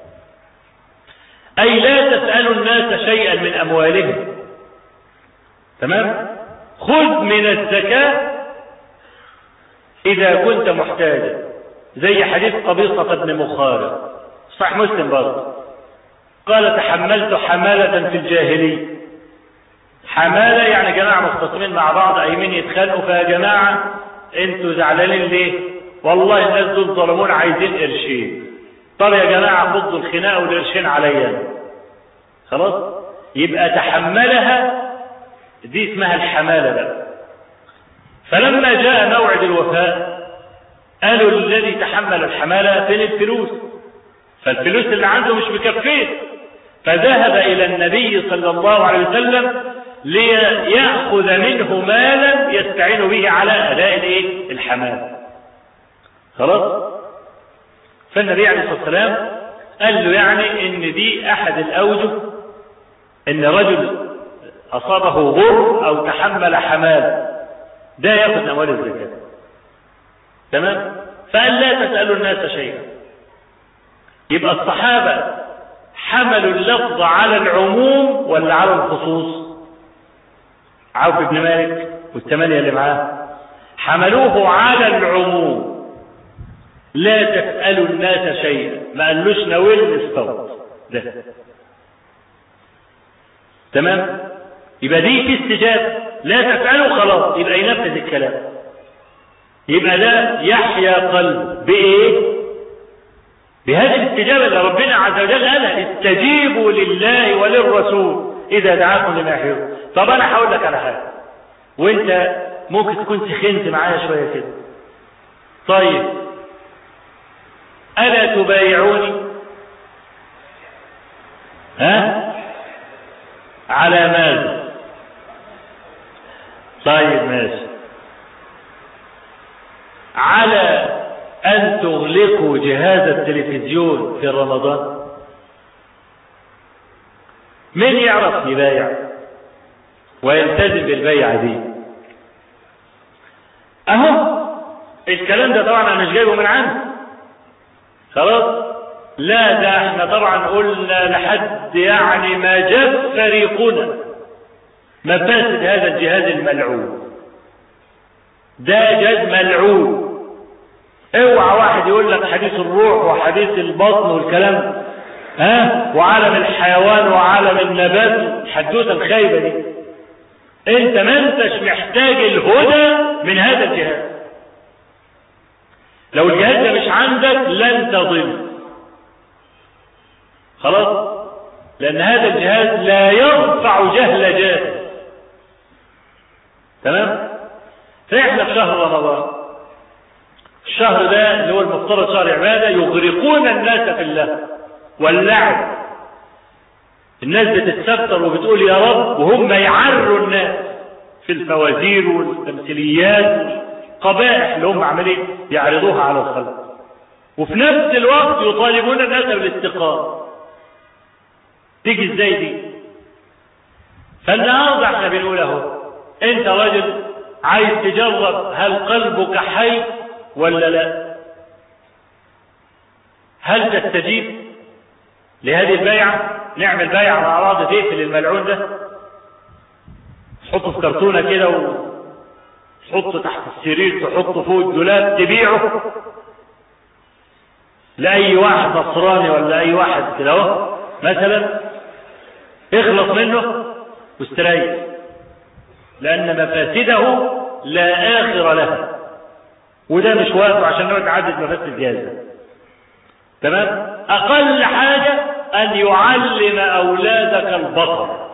أي لا تسألوا الناس شيئا من أموالهم تمام خذ من الزكاة إذا كنت محتاجا زي حديث قبيصة بن مخارج صح مسلم برضه قال تحملت حمالة في الجاهلية حمالة يعني جماعة مختصمين مع بعض أيمين يتخانقوا فيا جماعة انتوا زعلانين ليه والله الناس دول ظلمون عايزين قرشين طب يا جماعة خدوا الخناقة والقرشين عليا خلاص يبقى تحملها دي اسمها الحمالة بقى فلما جاء موعد الوفاء قالوا الذي تحمل الحمالة فين الفلوس فالفلوس اللي عنده مش مكفيه فذهب إلى النبي صلى الله عليه وسلم ليأخذ منه مالا يستعين به على أداء الايه الحمال خلاص فالنبي عليه الصلاة والسلام قال له يعني ان دي احد الاوجه ان رجل اصابه غر او تحمل حمال ده ياخذ اموال الزكاه تمام فقال لا تسالوا الناس شيئا يبقى الصحابه حملوا اللفظ على العموم ولا على الخصوص عوف بن مالك والثمانيه اللي معاه حملوه على العموم لا تسالوا الناس شيئا ما قالوش ناول الصوت ده تمام يبقى دي في استجابه لا تفعله خلاص يبقى ينفذ الكلام يبقى ده يحيا قلب بايه بهذه الاستجابه اللي ربنا عز وجل قالها استجيبوا لله وللرسول اذا دعاكم لما يحيون طب انا هقول لك على حاجه وانت ممكن تكون سخنت معايا شويه كده طيب الا تبايعوني ها على ماذا طيب ماشي على أن تغلقوا جهاز التلفزيون في رمضان من يعرف يبايع ويلتزم بالبيعة دي أهو الكلام ده طبعا أنا مش جايبه من عندي خلاص لا ده احنا طبعا قلنا لحد يعني ما جاب فريقنا مفاسد هذا الجهاز الملعون ده جهاز ملعون اوعى واحد يقول لك حديث الروح وحديث البطن والكلام ها وعالم الحيوان وعالم النبات الحدوته الخايبه دي انت ما انتش محتاج الهدى من هذا الجهاز لو الجهاز ده مش عندك لن تضل خلاص لان هذا الجهاز لا يرفع جهل جاهل تمام فاحنا في شهر رمضان الشهر ده اللي هو المفترض شهر عباده يغرقون الناس في الله واللعب الناس بتتستر وبتقول يا رب وهم يعروا الناس في الفوازير والتمثيليات والقبائح اللي هم عمالين يعرضوها على الخلق وفي نفس الوقت يطالبون الناس بالاستقامة تيجي ازاي دي فالنهارده احنا بنقول اهو انت راجل عايز تجرب هل قلبك حي ولا لا هل تستجيب لهذه البيعة نعمل بيعة مع بعض تقفل الملعون ده تحطه في كرتونة كده وتحطه تحت السرير تحطه فوق الدولاب تبيعه لأي واحد نصراني ولا أي واحد كده اهو مثلا اخلص منه واستريح لأن مفاسده لا آخر لها وده مش وقته عشان نقعد نعدد مفاسد الجهاز تمام أقل حاجة أن يعلم أولادك البطر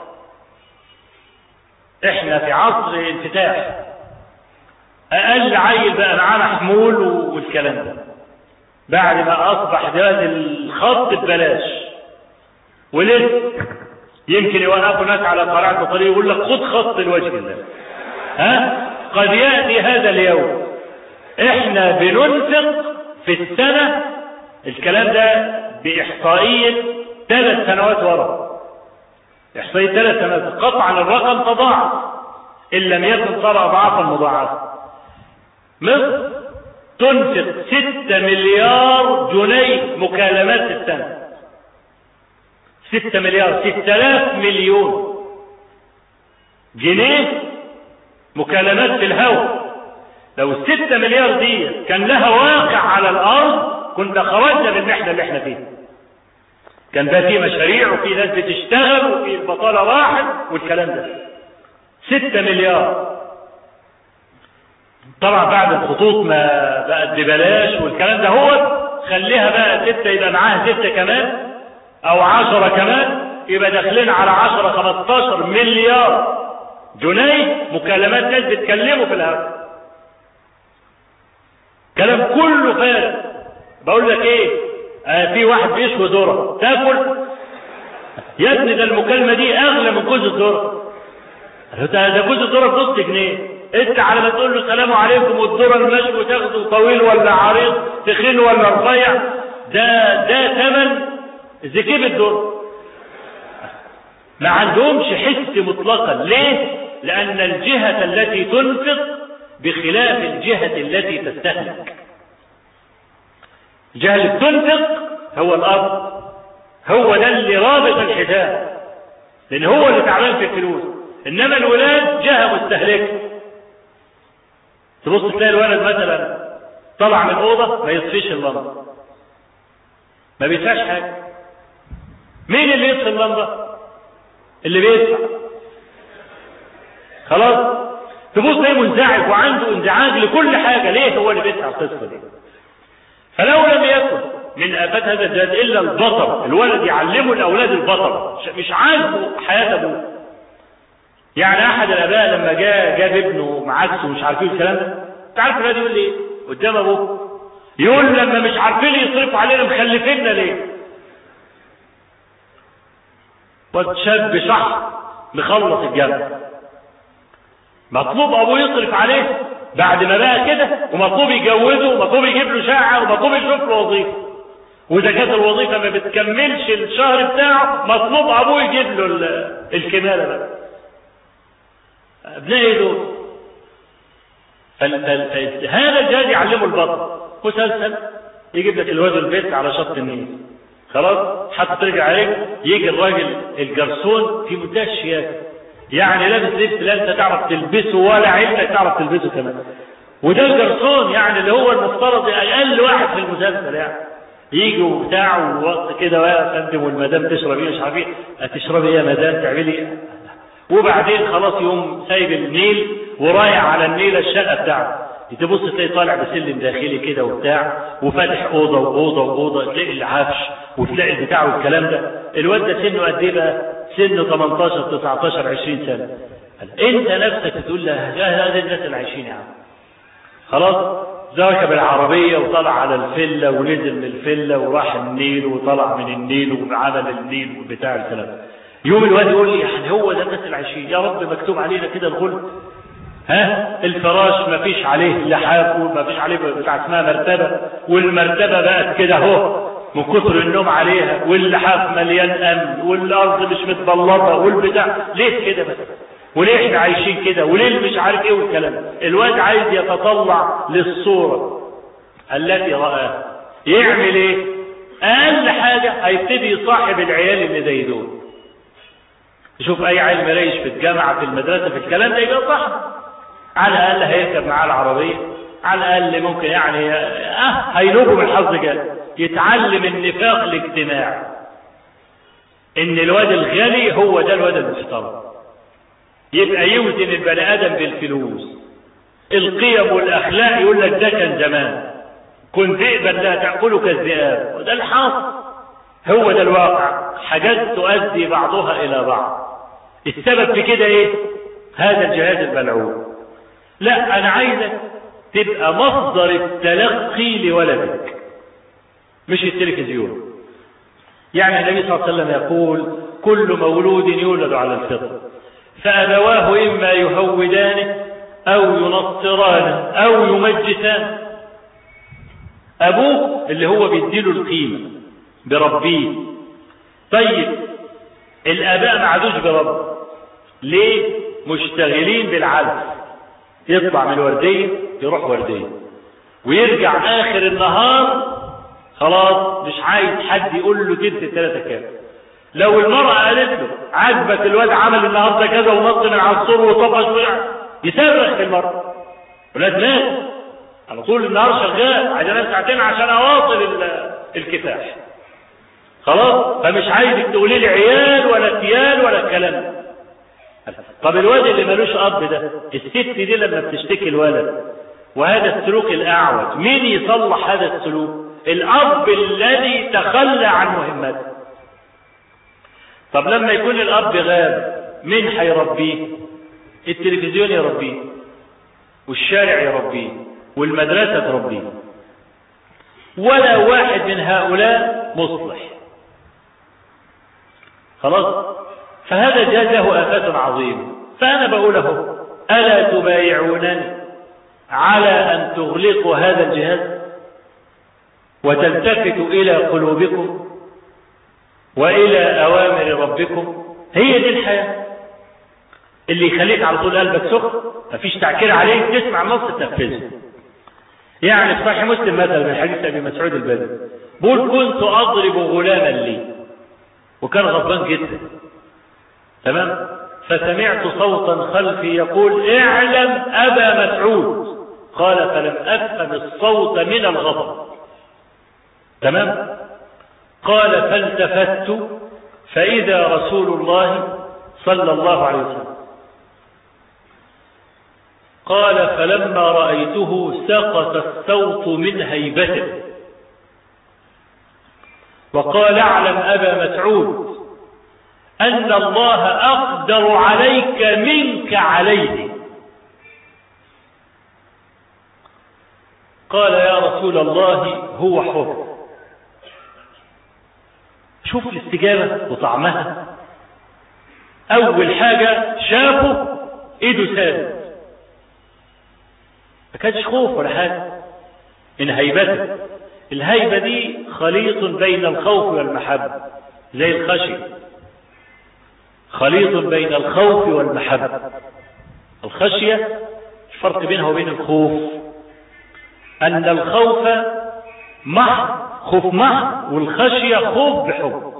إحنا في عصر انفتاح أقل عيل بقى معاه محمول والكلام ده بعد ما أصبح ده الخط ببلاش ولسه يمكن يوقفوا ناس على قناة الطريق يقول لك خد خط الوجه الله ها قد يأتي هذا اليوم احنا بننفق في السنة الكلام ده بإحصائية ثلاث سنوات ورا إحصائية ثلاث سنوات قطعا الرقم تضاعف إن لم يكن صار أضعافا مضاعفة مصر تنفق ستة مليار جنيه مكالمات في السنة ستة مليار ستة آلاف مليون جنيه مكالمات في الهواء لو الستة مليار دي كان لها واقع على الأرض كنا خرجنا من المحنة اللي احنا فيها كان بقى في مشاريع وفي ناس بتشتغل وفي البطالة راحت والكلام ده ستة مليار طبعا بعد الخطوط ما بقت ببلاش والكلام ده هو خليها بقى ستة يبقى معاها ستة كمان او عشرة كمان يبقى داخلين على عشرة خمستاشر مليار جنيه مكالمات ناس بتكلموا في الهواء كلام كله فارغ بقول لك ايه آه في واحد بيشوي ذره تاكل يا ابني ده المكالمه دي اغلى من كوز الذره ده ده كوز الذره بنص جنيه انت على ما تقول له السلام عليكم والذره المشوي تاخده طويل ولا عريض تخين ولا رفيع ده ده ثمن زكيب الذره ما عندهمش حس مطلقا ليه لان الجهه التي تنفق بخلاف الجهه التي تستهلك الجهه اللي بتنفق هو الاب هو ده اللي رابط الحساب لان هو اللي تعبان في الفلوس انما الولاد جهه مستهلكه تبص تلاقي الولد مثلا طلع من الاوضه ما يطفيش اللمبه ما بيدفعش حاجه مين اللي يطفي اللمبه اللي بيدفع خلاص تبص تلاقيه منزعج وعنده انزعاج لكل حاجه ليه هو اللي بيدفع القصه دي فلو لم يكن من آفات هذا الجهاز إلا البطر الولد يعلمه الأولاد البطر مش عاجبه حياة أبوه يعني أحد الآباء لما جاء جاب ابنه معاكسه ومش عارفين الكلام ده أنت عارف الولاد يقول لي إيه؟ قدام أبوه يقول لما مش عارفين يصرفوا علينا مخلفيننا ليه؟ شاب شحر مخلص الجامعة مطلوب أبوه يصرف عليه بعد ما بقى كده ومطلوب يجوزه ومطلوب يجيب له شقه ومطلوب يشوف له وظيفه واذا كانت الوظيفه ما بتكملش الشهر بتاعه مطلوب ابوه يجيب له الكماله بقى ابنائي دول هذا الجهاز يعلمه البطن مسلسل يجيب لك الواد البيت على شط النيل خلاص حتى ترجع عليك يجي الراجل الجرسون في منتهى الشياكه يعني لابس لبس لا انت تعرف تلبسه ولا عيلتك تعرف تلبسه كمان وده الجرسون يعني اللي هو المفترض اقل واحد في المسلسل يعني يجي وبتاع ووقت كده يا فندم والمدام تشرب ايه مش عارف ايه هتشربي ايه يا مدام تعملي ايه وبعدين خلاص يوم سايب النيل ورايح على النيل الشقه بتاعته تبص تلاقي طالع بسلم داخلي كده وبتاع وفاتح اوضه واوضه واوضه تلاقي العفش وتلاقي البتاع والكلام ده الواد ده سنه قد ايه بقى؟ سنه 18 19 20 سنه انت نفسك تقول له هذا الناس اللي عايشين يا عم خلاص ركب العربية وطلع على الفلة ونزل من الفلة وراح النيل وطلع من النيل وعمل النيل وبتاع الكلام يوم الواد يقول لي يعني هو ده الناس اللي عايشين يا رب مكتوب علينا كده الغلب ها الفراش ما فيش عليه لحاف وما فيش عليه بتاع اسمها مرتبة والمرتبة بقت كده اهو من كتر النوم عليها واللحاف مليان امن والارض مش متبلطة والبتاع ليه كده بس وليه احنا عايشين كده وليه مش عارف ايه والكلام الواد عايز يتطلع للصورة التي رآها يعمل ايه اقل حاجة هيبتدي يصاحب العيال اللي زي دول يشوف اي عيل ملايش في الجامعة في المدرسة في الكلام ده يبقى صاحبه على الاقل هيركب معاه العربية على الاقل ممكن يعني اه هينوبه بالحظ جد يتعلم النفاق الاجتماعي ان الواد الغني هو ده الواد المحترم يبقى يوزن البني ادم بالفلوس القيم والاخلاق يقول لك ده كان زمان كن ذئبا لا تاكلك الذئاب وده الحاصل هو ده الواقع حاجات تؤدي بعضها الى بعض السبب في كده ايه هذا الجهاز الملعون لا انا عايزك تبقى مصدر التلقي لولدك مش التلفزيون يعني النبي صلى الله عليه وسلم يقول كل مولود يولد على الفطر فأبواه إما يهودانه أو ينصرانه أو يمجسانه أبوه اللي هو بيديله القيمة بربيه طيب الآباء ما عادوش برب ليه مشتغلين بالعدل يطلع من الوردية يروح وردية ويرجع آخر النهار خلاص مش عايز حد يقول له تلت التلاتة كام لو المرأة قالت له عجبك الواد عمل النهارده كذا ونط من على السور وطفش وقع يصرخ في المرأة ولاد ناس على طول النهار شغال عايز انام ساعتين عشان اواصل الكفاح خلاص فمش عايزك تقولي لي عيال ولا تيال ولا الكلام طب الواد اللي ملوش اب ده الست دي لما بتشتكي الولد وهذا السلوك الاعوج مين يصلح هذا السلوك الاب الذي تخلى عن مهمته طب لما يكون الاب غاب مين هيربيه التلفزيون يربيه والشارع يربيه والمدرسه تربيه ولا واحد من هؤلاء مصلح خلاص فهذا الجهاز له آفات عظيمة فأنا بقول له ألا تبايعونني على أن تغلقوا هذا الجهاز وتلتفتوا إلى قلوبكم وإلى أوامر ربكم هي دي الحياة اللي يخليك على طول قلبك سخن مفيش تعكير عليك تسمع نص تنفذه يعني في صحيح مسلم مثلا من حديث ابي مسعود البدري بقول كنت اضرب غلاما لي وكان غضبان جدا تمام فسمعت صوتا خلفي يقول اعلم ابا مسعود قال فلم افهم الصوت من الغضب تمام قال فالتفت فاذا رسول الله صلى الله عليه وسلم قال فلما رأيته سقط الصوت من هيبته وقال اعلم أبا مسعود أن الله أقدر عليك منك عليه قال يا رسول الله هو حر شوف الاستجابة وطعمها أول حاجة شافه إيده ثابت ما كانش خوف ولا حاجة من هيبته الهيبة دي خليط بين الخوف والمحبة زي الخشية خليط بين الخوف والمحبة الخشية الفرق بينها وبين الخوف أن الخوف محض خوف محض والخشية خوف بحب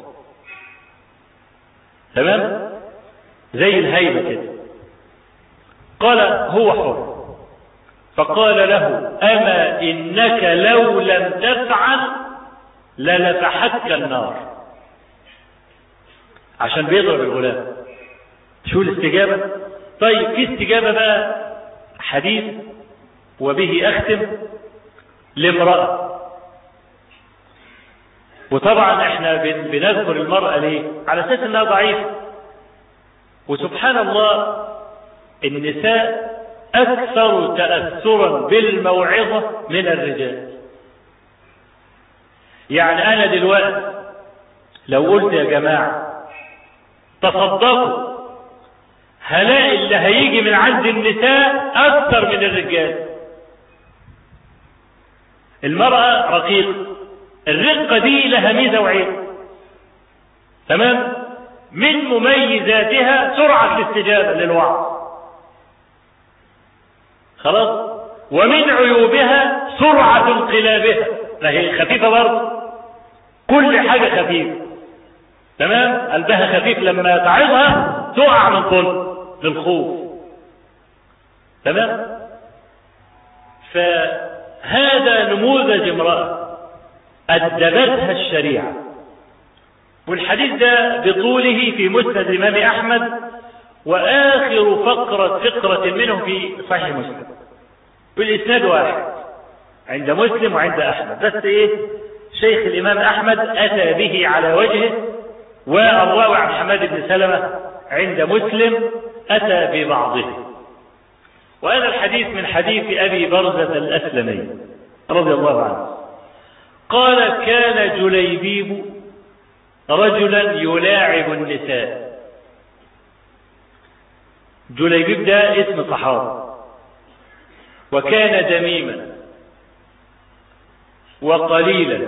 تمام زي الهيبة كده قال هو حر فقال له أما إنك لو لم تفعل للفحتك النار عشان بيضرب الغلام شو الاستجابة طيب في استجابة بقى حديث وبه أختم لامرأة وطبعا احنا بنذكر المرأة ليه على اساس انها ضعيفة وسبحان الله النساء اكثر تأثرا بالموعظة من الرجال يعني انا دلوقتي لو قلت يا جماعة تصدقوا هلاقي اللي هيجي من عند النساء اكثر من الرجال المرأة رقيقة الرقة دي لها ميزة وعيب تمام من مميزاتها سرعة الاستجابة للوعظ خلاص ومن عيوبها سرعة انقلابها لا هي خفيفة برضه كل حاجة خفيفة تمام قلبها خفيف لما تعظها تقع من طول للخوف تمام فهذا نموذج امرأة أدبتها الشريعة والحديث ده بطوله في مسند الإمام أحمد وآخر فقرة فقرة منه في صحيح مسلم بالإسناد واحد عند مسلم وعند أحمد بس إيه شيخ الإمام أحمد أتى به على وجهه والراوي عن حماد بن سلمة عند مسلم أتى ببعضه وهذا الحديث من حديث أبي برزة الأسلمي رضي الله عنه قال كان جليبيب رجلا يلاعب النساء جليبيب ده اسم صحابي وكان دميما وقليلا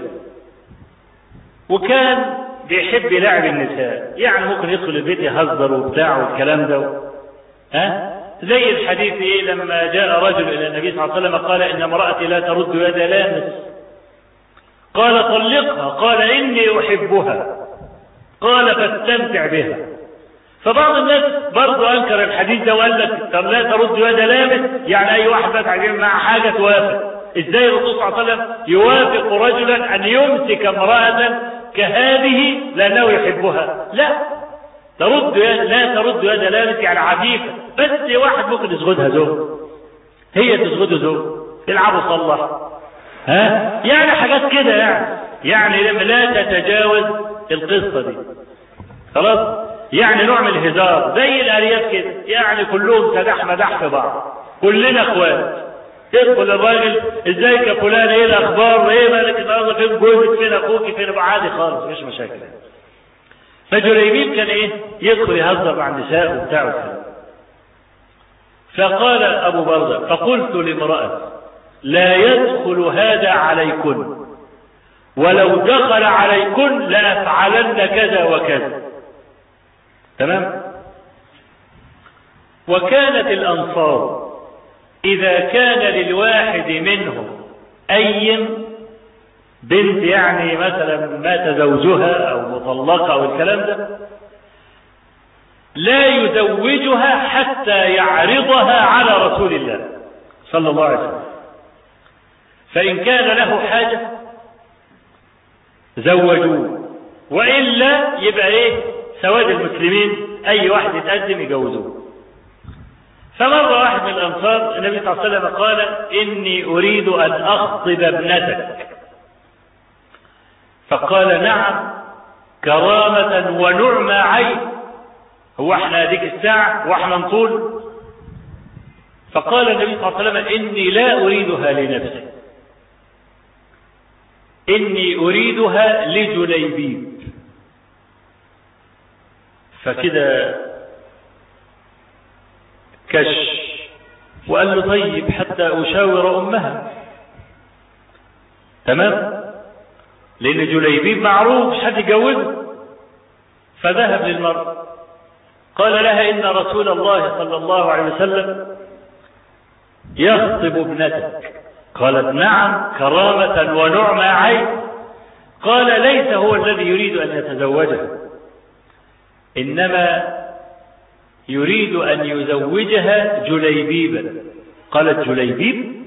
وكان بيحب لعب النساء يعني ممكن يدخل البيت يهزر وبتاع والكلام ده ها زي الحديث ايه لما جاء رجل الى النبي صلى الله عليه وسلم قال ان امرأتي لا ترد يد لامس قال طلقها قال اني احبها قال فاستمتع بها فبعض الناس برضه انكر الحديث ده وقال لك طب لا ترد يد لامس يعني اي واحد بس عايزين مع حاجه توافق ازاي الرسول صلى الله عليه وسلم يوافق رجلا ان يمسك امراه كهذه لانه يحبها لا ترد يد لا ترد يد لامس يعني عفيفه بس واحد ممكن يسغدها زوج هي تسغده زوج يلعبوا صلح ها يعني حاجات كده يعني يعني لما لا تتجاوز القصه دي خلاص يعني نوع من الهزار زي الارياف كده يعني كلهم تدح مدح في بعض كلنا اخوات يدخل الراجل ازيك يا فلان ايه الاخبار ايه مالك النهارده فين جوزك فين اخوك فين عادي خالص مش مشاكل فجريبيب كان ايه يدخل يهزر مع النساء وبتاع وكده فقال ابو برده فقلت لامراه لا يدخل هذا عليكن ولو دخل عليكن لافعلن كذا وكذا تمام وكانت الانصار اذا كان للواحد منهم اي بنت يعني مثلا مات زوجها او مطلقه او الكلام ده لا يزوجها حتى يعرضها على رسول الله صلى الله عليه وسلم فان كان له حاجه زوجوه والا يبقى ايه سواد المسلمين اي واحد يتقدم يجوزوه فمر واحد من الانصار النبي صلى الله عليه وسلم قال اني اريد ان اخطب ابنتك فقال نعم كرامة ونعمى عين هو احنا هذيك الساعة واحنا نطول فقال النبي صلى الله عليه وسلم اني لا اريدها لنفسي اني اريدها لجليبيب فكده كش وقال له طيب حتى أشاور أمها تمام لأن جليبيب معروف مش حد يجوزه فذهب للمرأة قال لها إن رسول الله صلى الله عليه وسلم يخطب ابنتك قالت نعم كرامة ونعمة عين قال ليس هو الذي يريد أن يتزوجها إنما يريد أن يزوجها جليبيبا قالت جليبيب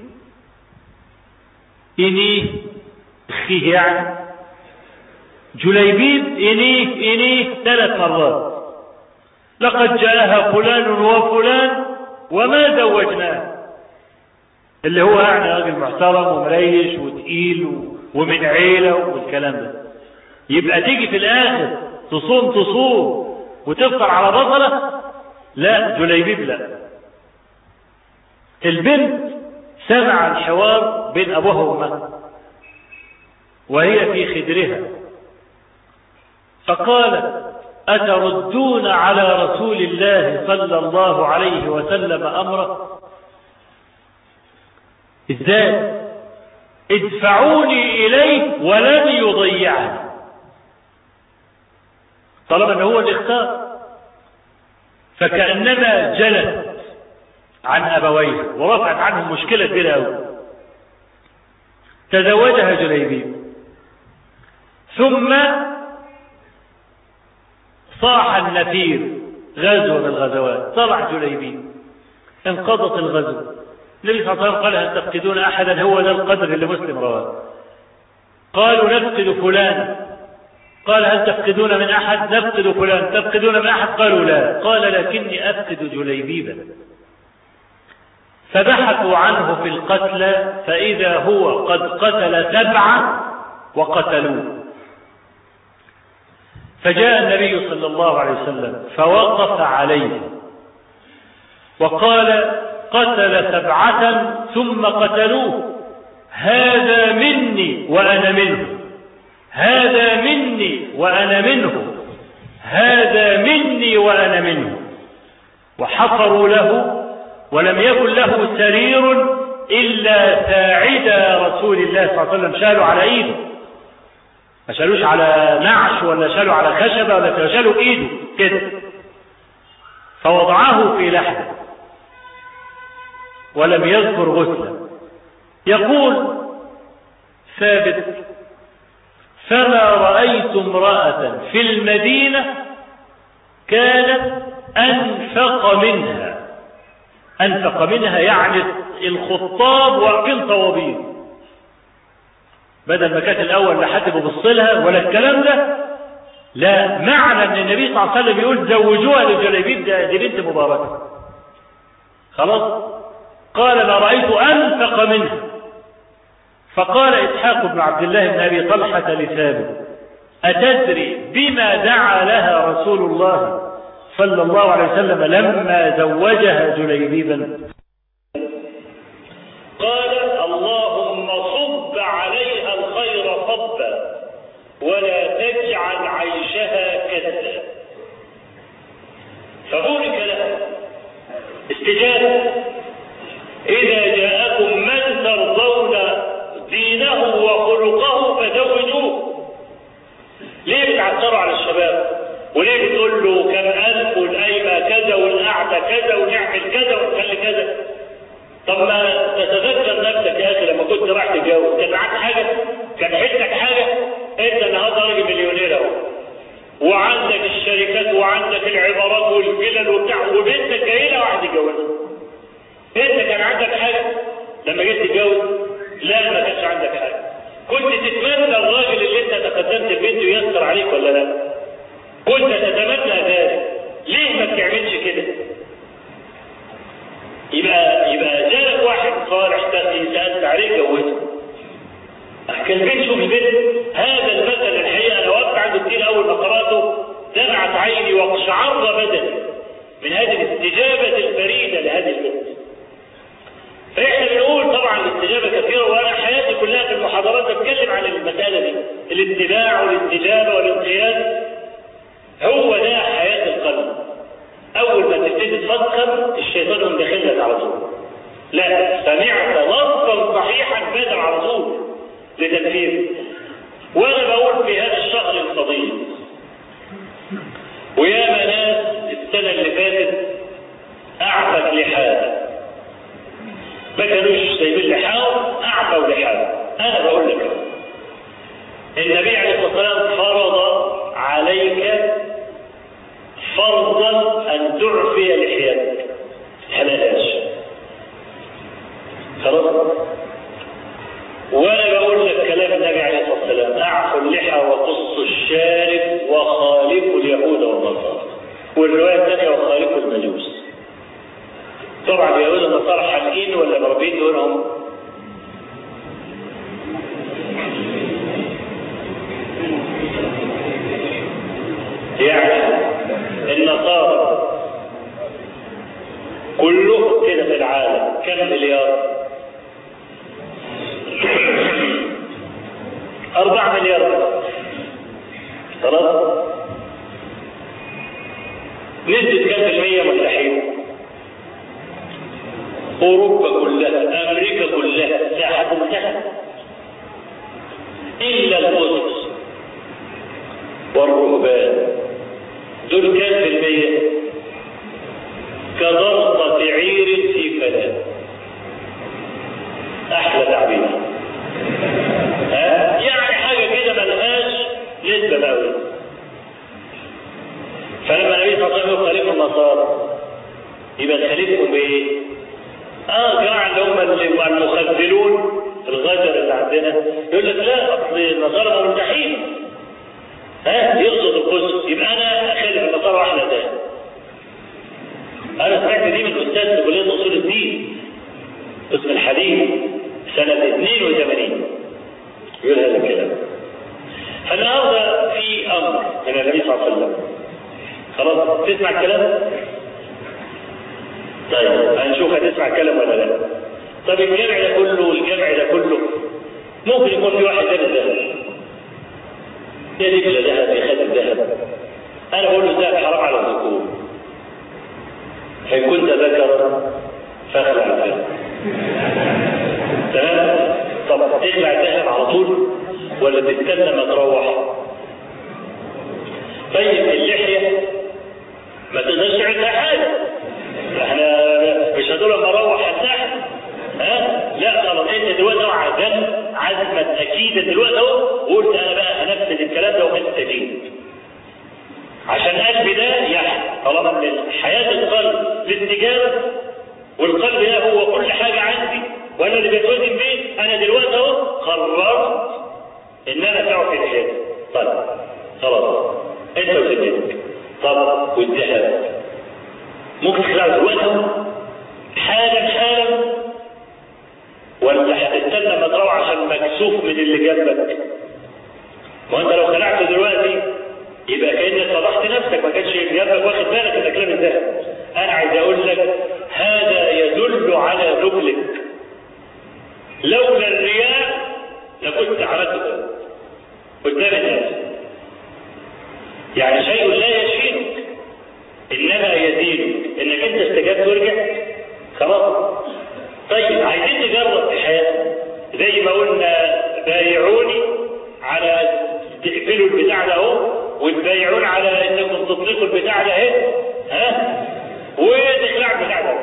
إنيه خيه يعني جليبيب إنيه إنيه ثلاث مرات لقد جاءها فلان وفلان وما زوجناه اللي هو يعني راجل محترم ومريش وتقيل ومن عيلة والكلام ده يبقى تيجي في الآخر تصوم تصوم وتفطر على بطلة لا جليبيب لا البنت سمع الحوار بين أبوها وأمها وهي في خدرها فقالت أتردون على رسول الله صلى الله عليه وسلم أمره ازاي ادفعوني إليه ولن يضيعني طالما أنه هو اللي اختار فكأنما جلت عن أبويها ورفعت عنهم مشكلة كبيرة أوي تزوجها جليبيب ثم صاح النفير غزوة من الغزوات طلع جليبيب انقضت الغزو النبي صلى الله عليه وسلم قال هل تفقدون أحدا هو ذا القدر اللي مسلم رواه قالوا نفقد فلان قال هل تفقدون من أحد نفقد فلان تفقدون من أحد قالوا لا قال لكني أفقد جليبيبا فبحثوا عنه في القتلى فإذا هو قد قتل سبعة وقتلوه فجاء النبي صلى الله عليه وسلم فوقف عليه وقال قتل سبعة ثم قتلوه هذا مني وأنا منه هذا مني وأنا منه هذا مني وأنا منه وحفروا له ولم يكن له سرير إلا ساعد رسول الله صلى الله عليه وسلم شالوا على إيده ما شالوش على نعش ولا شالوا على خشبة ولا شالوا بإيده كده فوضعه في لحده ولم يذكر غسلا يقول ثابت فما رأيت امرأة في المدينة كانت أنفق منها أنفق منها يعني الخطاب واقفين طوابير بدل ما كانت الأول لا حد بيبص لها ولا الكلام ده لا معنى ان النبي صلى الله عليه وسلم يقول زوجوها لجليبيب ده دي بنت مباركة خلاص قال ما رأيت أنفق منها فقال إسحاق بن عبد الله بن أبي طلحة لثابت أتدري بما دعا لها رسول الله صلى الله عليه وسلم لما زوجها جليبيبا قال اللهم صب عليها الخير صبا ولا تجعل عيشها كدا فبورك لها استجابة إذا جاءكم من ترضون دينه وخلقه فزوجوه ليه بتعثروا على الشباب وليه بتقول له كم ألف والقايمة كذا والقعدة كذا ونعمل كذا ونخلي كذا طب ما تتذكر نفسك يا أخي لما كنت رايح تتجوز كان معاك حاجة كان حيلتك حاجة أنت النهارده راجل مليونير أهو وعندك الشركات وعندك العبارات والفلل وبتاع وبنتك جاي لها واحد يتجوزها انت كان عندك حاجة لما جيت تتجوز لا ما كانش عندك حاجة كنت تتمنى الراجل اللي انت تقدمت لبنته ييسر عليك ولا لا كنت تتمنى ذلك ليه ما بتعملش كده يبقى يبقى جالك واحد صالح تقي سألت عليه جوزه كان شوف البنت هذا المثل الحقيقة انا وقفت عند كتير اول ما قراته دمعت عيني واقشعر بدني من هذه الاستجابة الفريدة لهذه البنت فاحنا بنقول طبعا الاستجابة كثيرة وانا حياتي كلها في المحاضرات بتكلم عن المسألة دي الاتباع والاستجابة والانقياد هو ده حياة القلب اول ما تبتدي تفكر الشيطان يقوم داخل لك على طول لا سمعت نصا صحيحا بادر على طول لتنفيذ وانا بقول في هذا الشهر الفضيل وياما ناس السنة اللي فاتت اعفت لحاها ما كانوش سايبين لحاهم اعفوا لحاهم انا بقول لك ان النبي عليه الصلاة والسلام فرض عليك فرضا أن تعفي لحيتك حلقاش خلاص وانا بقول لك كلام النبي عليه الصلاه والسلام اعفوا اللحى وقصوا الشارب وخالفوا اليهود والنصارى والروايه الثانيه وخالفوا المجوس طبعا اليهود والنصارى حالقين ولا مربين دونهم يعني النصارى كلهم كده في العالم كم مليار أربع مليار خلاص نسبة كم في المية ملحين أوروبا كلها أمريكا كلها ساحة انتهت إلا القدس والرهبان دول كم في المية كضغطة عير في فلاة أحلى تعبير ها يعني حاجة كده ملهاش نسبة قوي فلما النبي صلى الله عليه وسلم خليفة النصارى يبقى نخالفهم بايه؟ اه جماعة اللي هم اللي المخذلون الغجر اللي عندنا يقول لك لا اصل النصارى مرتاحين ها يقصد القدس يبقى انا اخالف النصارى واحنا تاني انا سمعت دي من استاذ في كليه اصول الدين قسم الحديث سنه 82 يقول هذا الكلام فالنهارده في امر من النبي صلى الله عليه وسلم خلاص تسمع الكلام طيب هنشوف هتسمع الكلام ولا لا طب الجمع ده كله والجمع ده كله ممكن يكون في واحد لابس ذهب يا دبلة ذهب يا خاتم ذهب انا بقول له الذهب حرام على الذكور فان كنت ذكرا فاخلع الذهب تمام طب تخلع الذهب على طول ولا تستنى ما تروح طيب اللحيه ما تقدرش تعمل حاجه احنا مش هدول لما اروح هتحت ها لا خلاص انت دلوقتي اهو عزمت عزمت اكيد دلوقتي اهو وقلت انا بقى هنفذ الكلام ده وهستجيب عشان قلبي ده يحيى طالما ان حياه القلب الاستجابه والقلب ده هو كل حاجه عندي وانا اللي بتوزن بيه انا دلوقتي اهو قررت ان انا تعطي الحياه طيب خلاص انت وسنتك طب والذهب ممكن تخلعه دلوقتي اهو حالا حالا ولا هتستنى ما تروح عشان مكسوف من اللي جنبك ما انت لو خلعته دلوقتي يبقى كانك فضحت نفسك ما كانش جنبك واخد بالك انك لابس ذهب انا عايز اقول لك هذا يدل على ذبلك لولا الرياء لكنت عملته قدام الناس يعني شيء لا يشفيك انما يزيدك انك انت استجبت ورجعت خلاص طيب عايزين نجرب في حياتنا زي ما قلنا بايعوني على تقفلوا البتاع ده اهو وتبايعون على انكم تطلقوا البتاع ده اهي ها وتخلعوا البتاع ده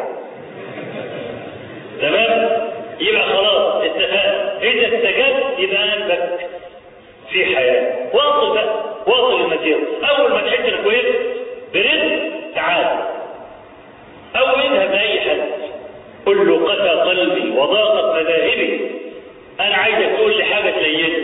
تمام يبقى خلاص اتفقنا اذا استجبت يبقى قلبك في حياه واصل بقى واصل المسيره اول ما تحس انك وقفت برزق تعال او اذهب لاي حد قل له قسى قلبي وضاقت مذاهبي انا عايزك تقول لي حاجه تليني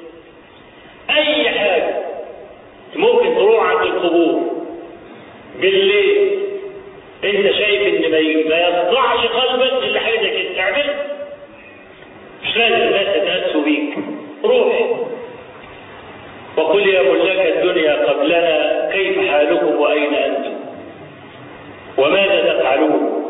اي حاجه ممكن تروح عند القبور بالليل انت شايف ان ما يصدعش قلبك الا حاجه كده تعمل مش لازم الناس تتاسوا بيك روح وقل يا ملاك الدنيا قبلنا كيف حالكم واين انتم وماذا تفعلون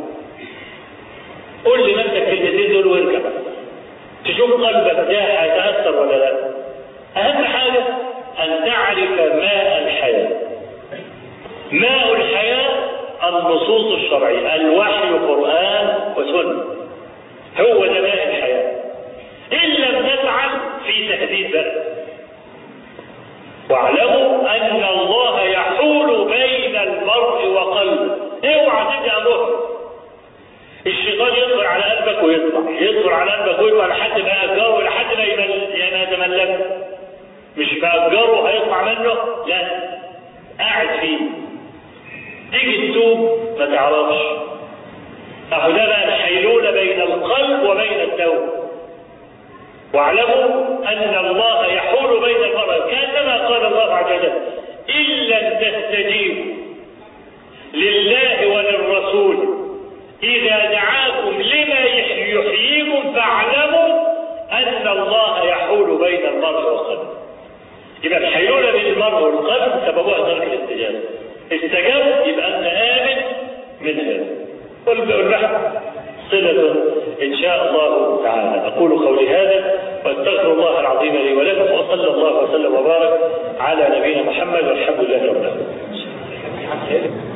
قل لنفسك الكلمتين دول وارجع تشوف قلبك ده هيتاثر ولا لا اهم حاجه ان تعرف ماء الحياه ماء الحياه النصوص الشرعيه الوحي قران وسنه هو ده ماء الحياه ان لم تفعل في تهديد بقى واعلموا ان الله يحول بين المرء وقلبه اوعى تدي امره الشيطان يدخل على قلبك ويطلع يدخل على قلبك ويطلع لحد ما يجاوب لحد ما يتملك مش فأجره هيطلع منه لا قاعد فيه تيجي تتوب ما تعرفش أهو ده بقى الحيلولة بين القلب وبين التوبة واعلموا أن الله يحول بين المرأة كما قال الله عز وجل إن لم تستجيبوا لله وللرسول إذا دعاكم لما يحييكم فاعلموا أن الله يحول بين المرء والقلب يبقى الحيلولة بين المرء والقلب سببها ترك الاستجابة استجاب يبقى أنت آمن من هذا والبحث صلة إن شاء الله تعالى أقول قولي هذا وأستغفر الله العظيم لي ولكم وصلى الله وسلم وبارك على نبينا محمد والحمد لله رب العالمين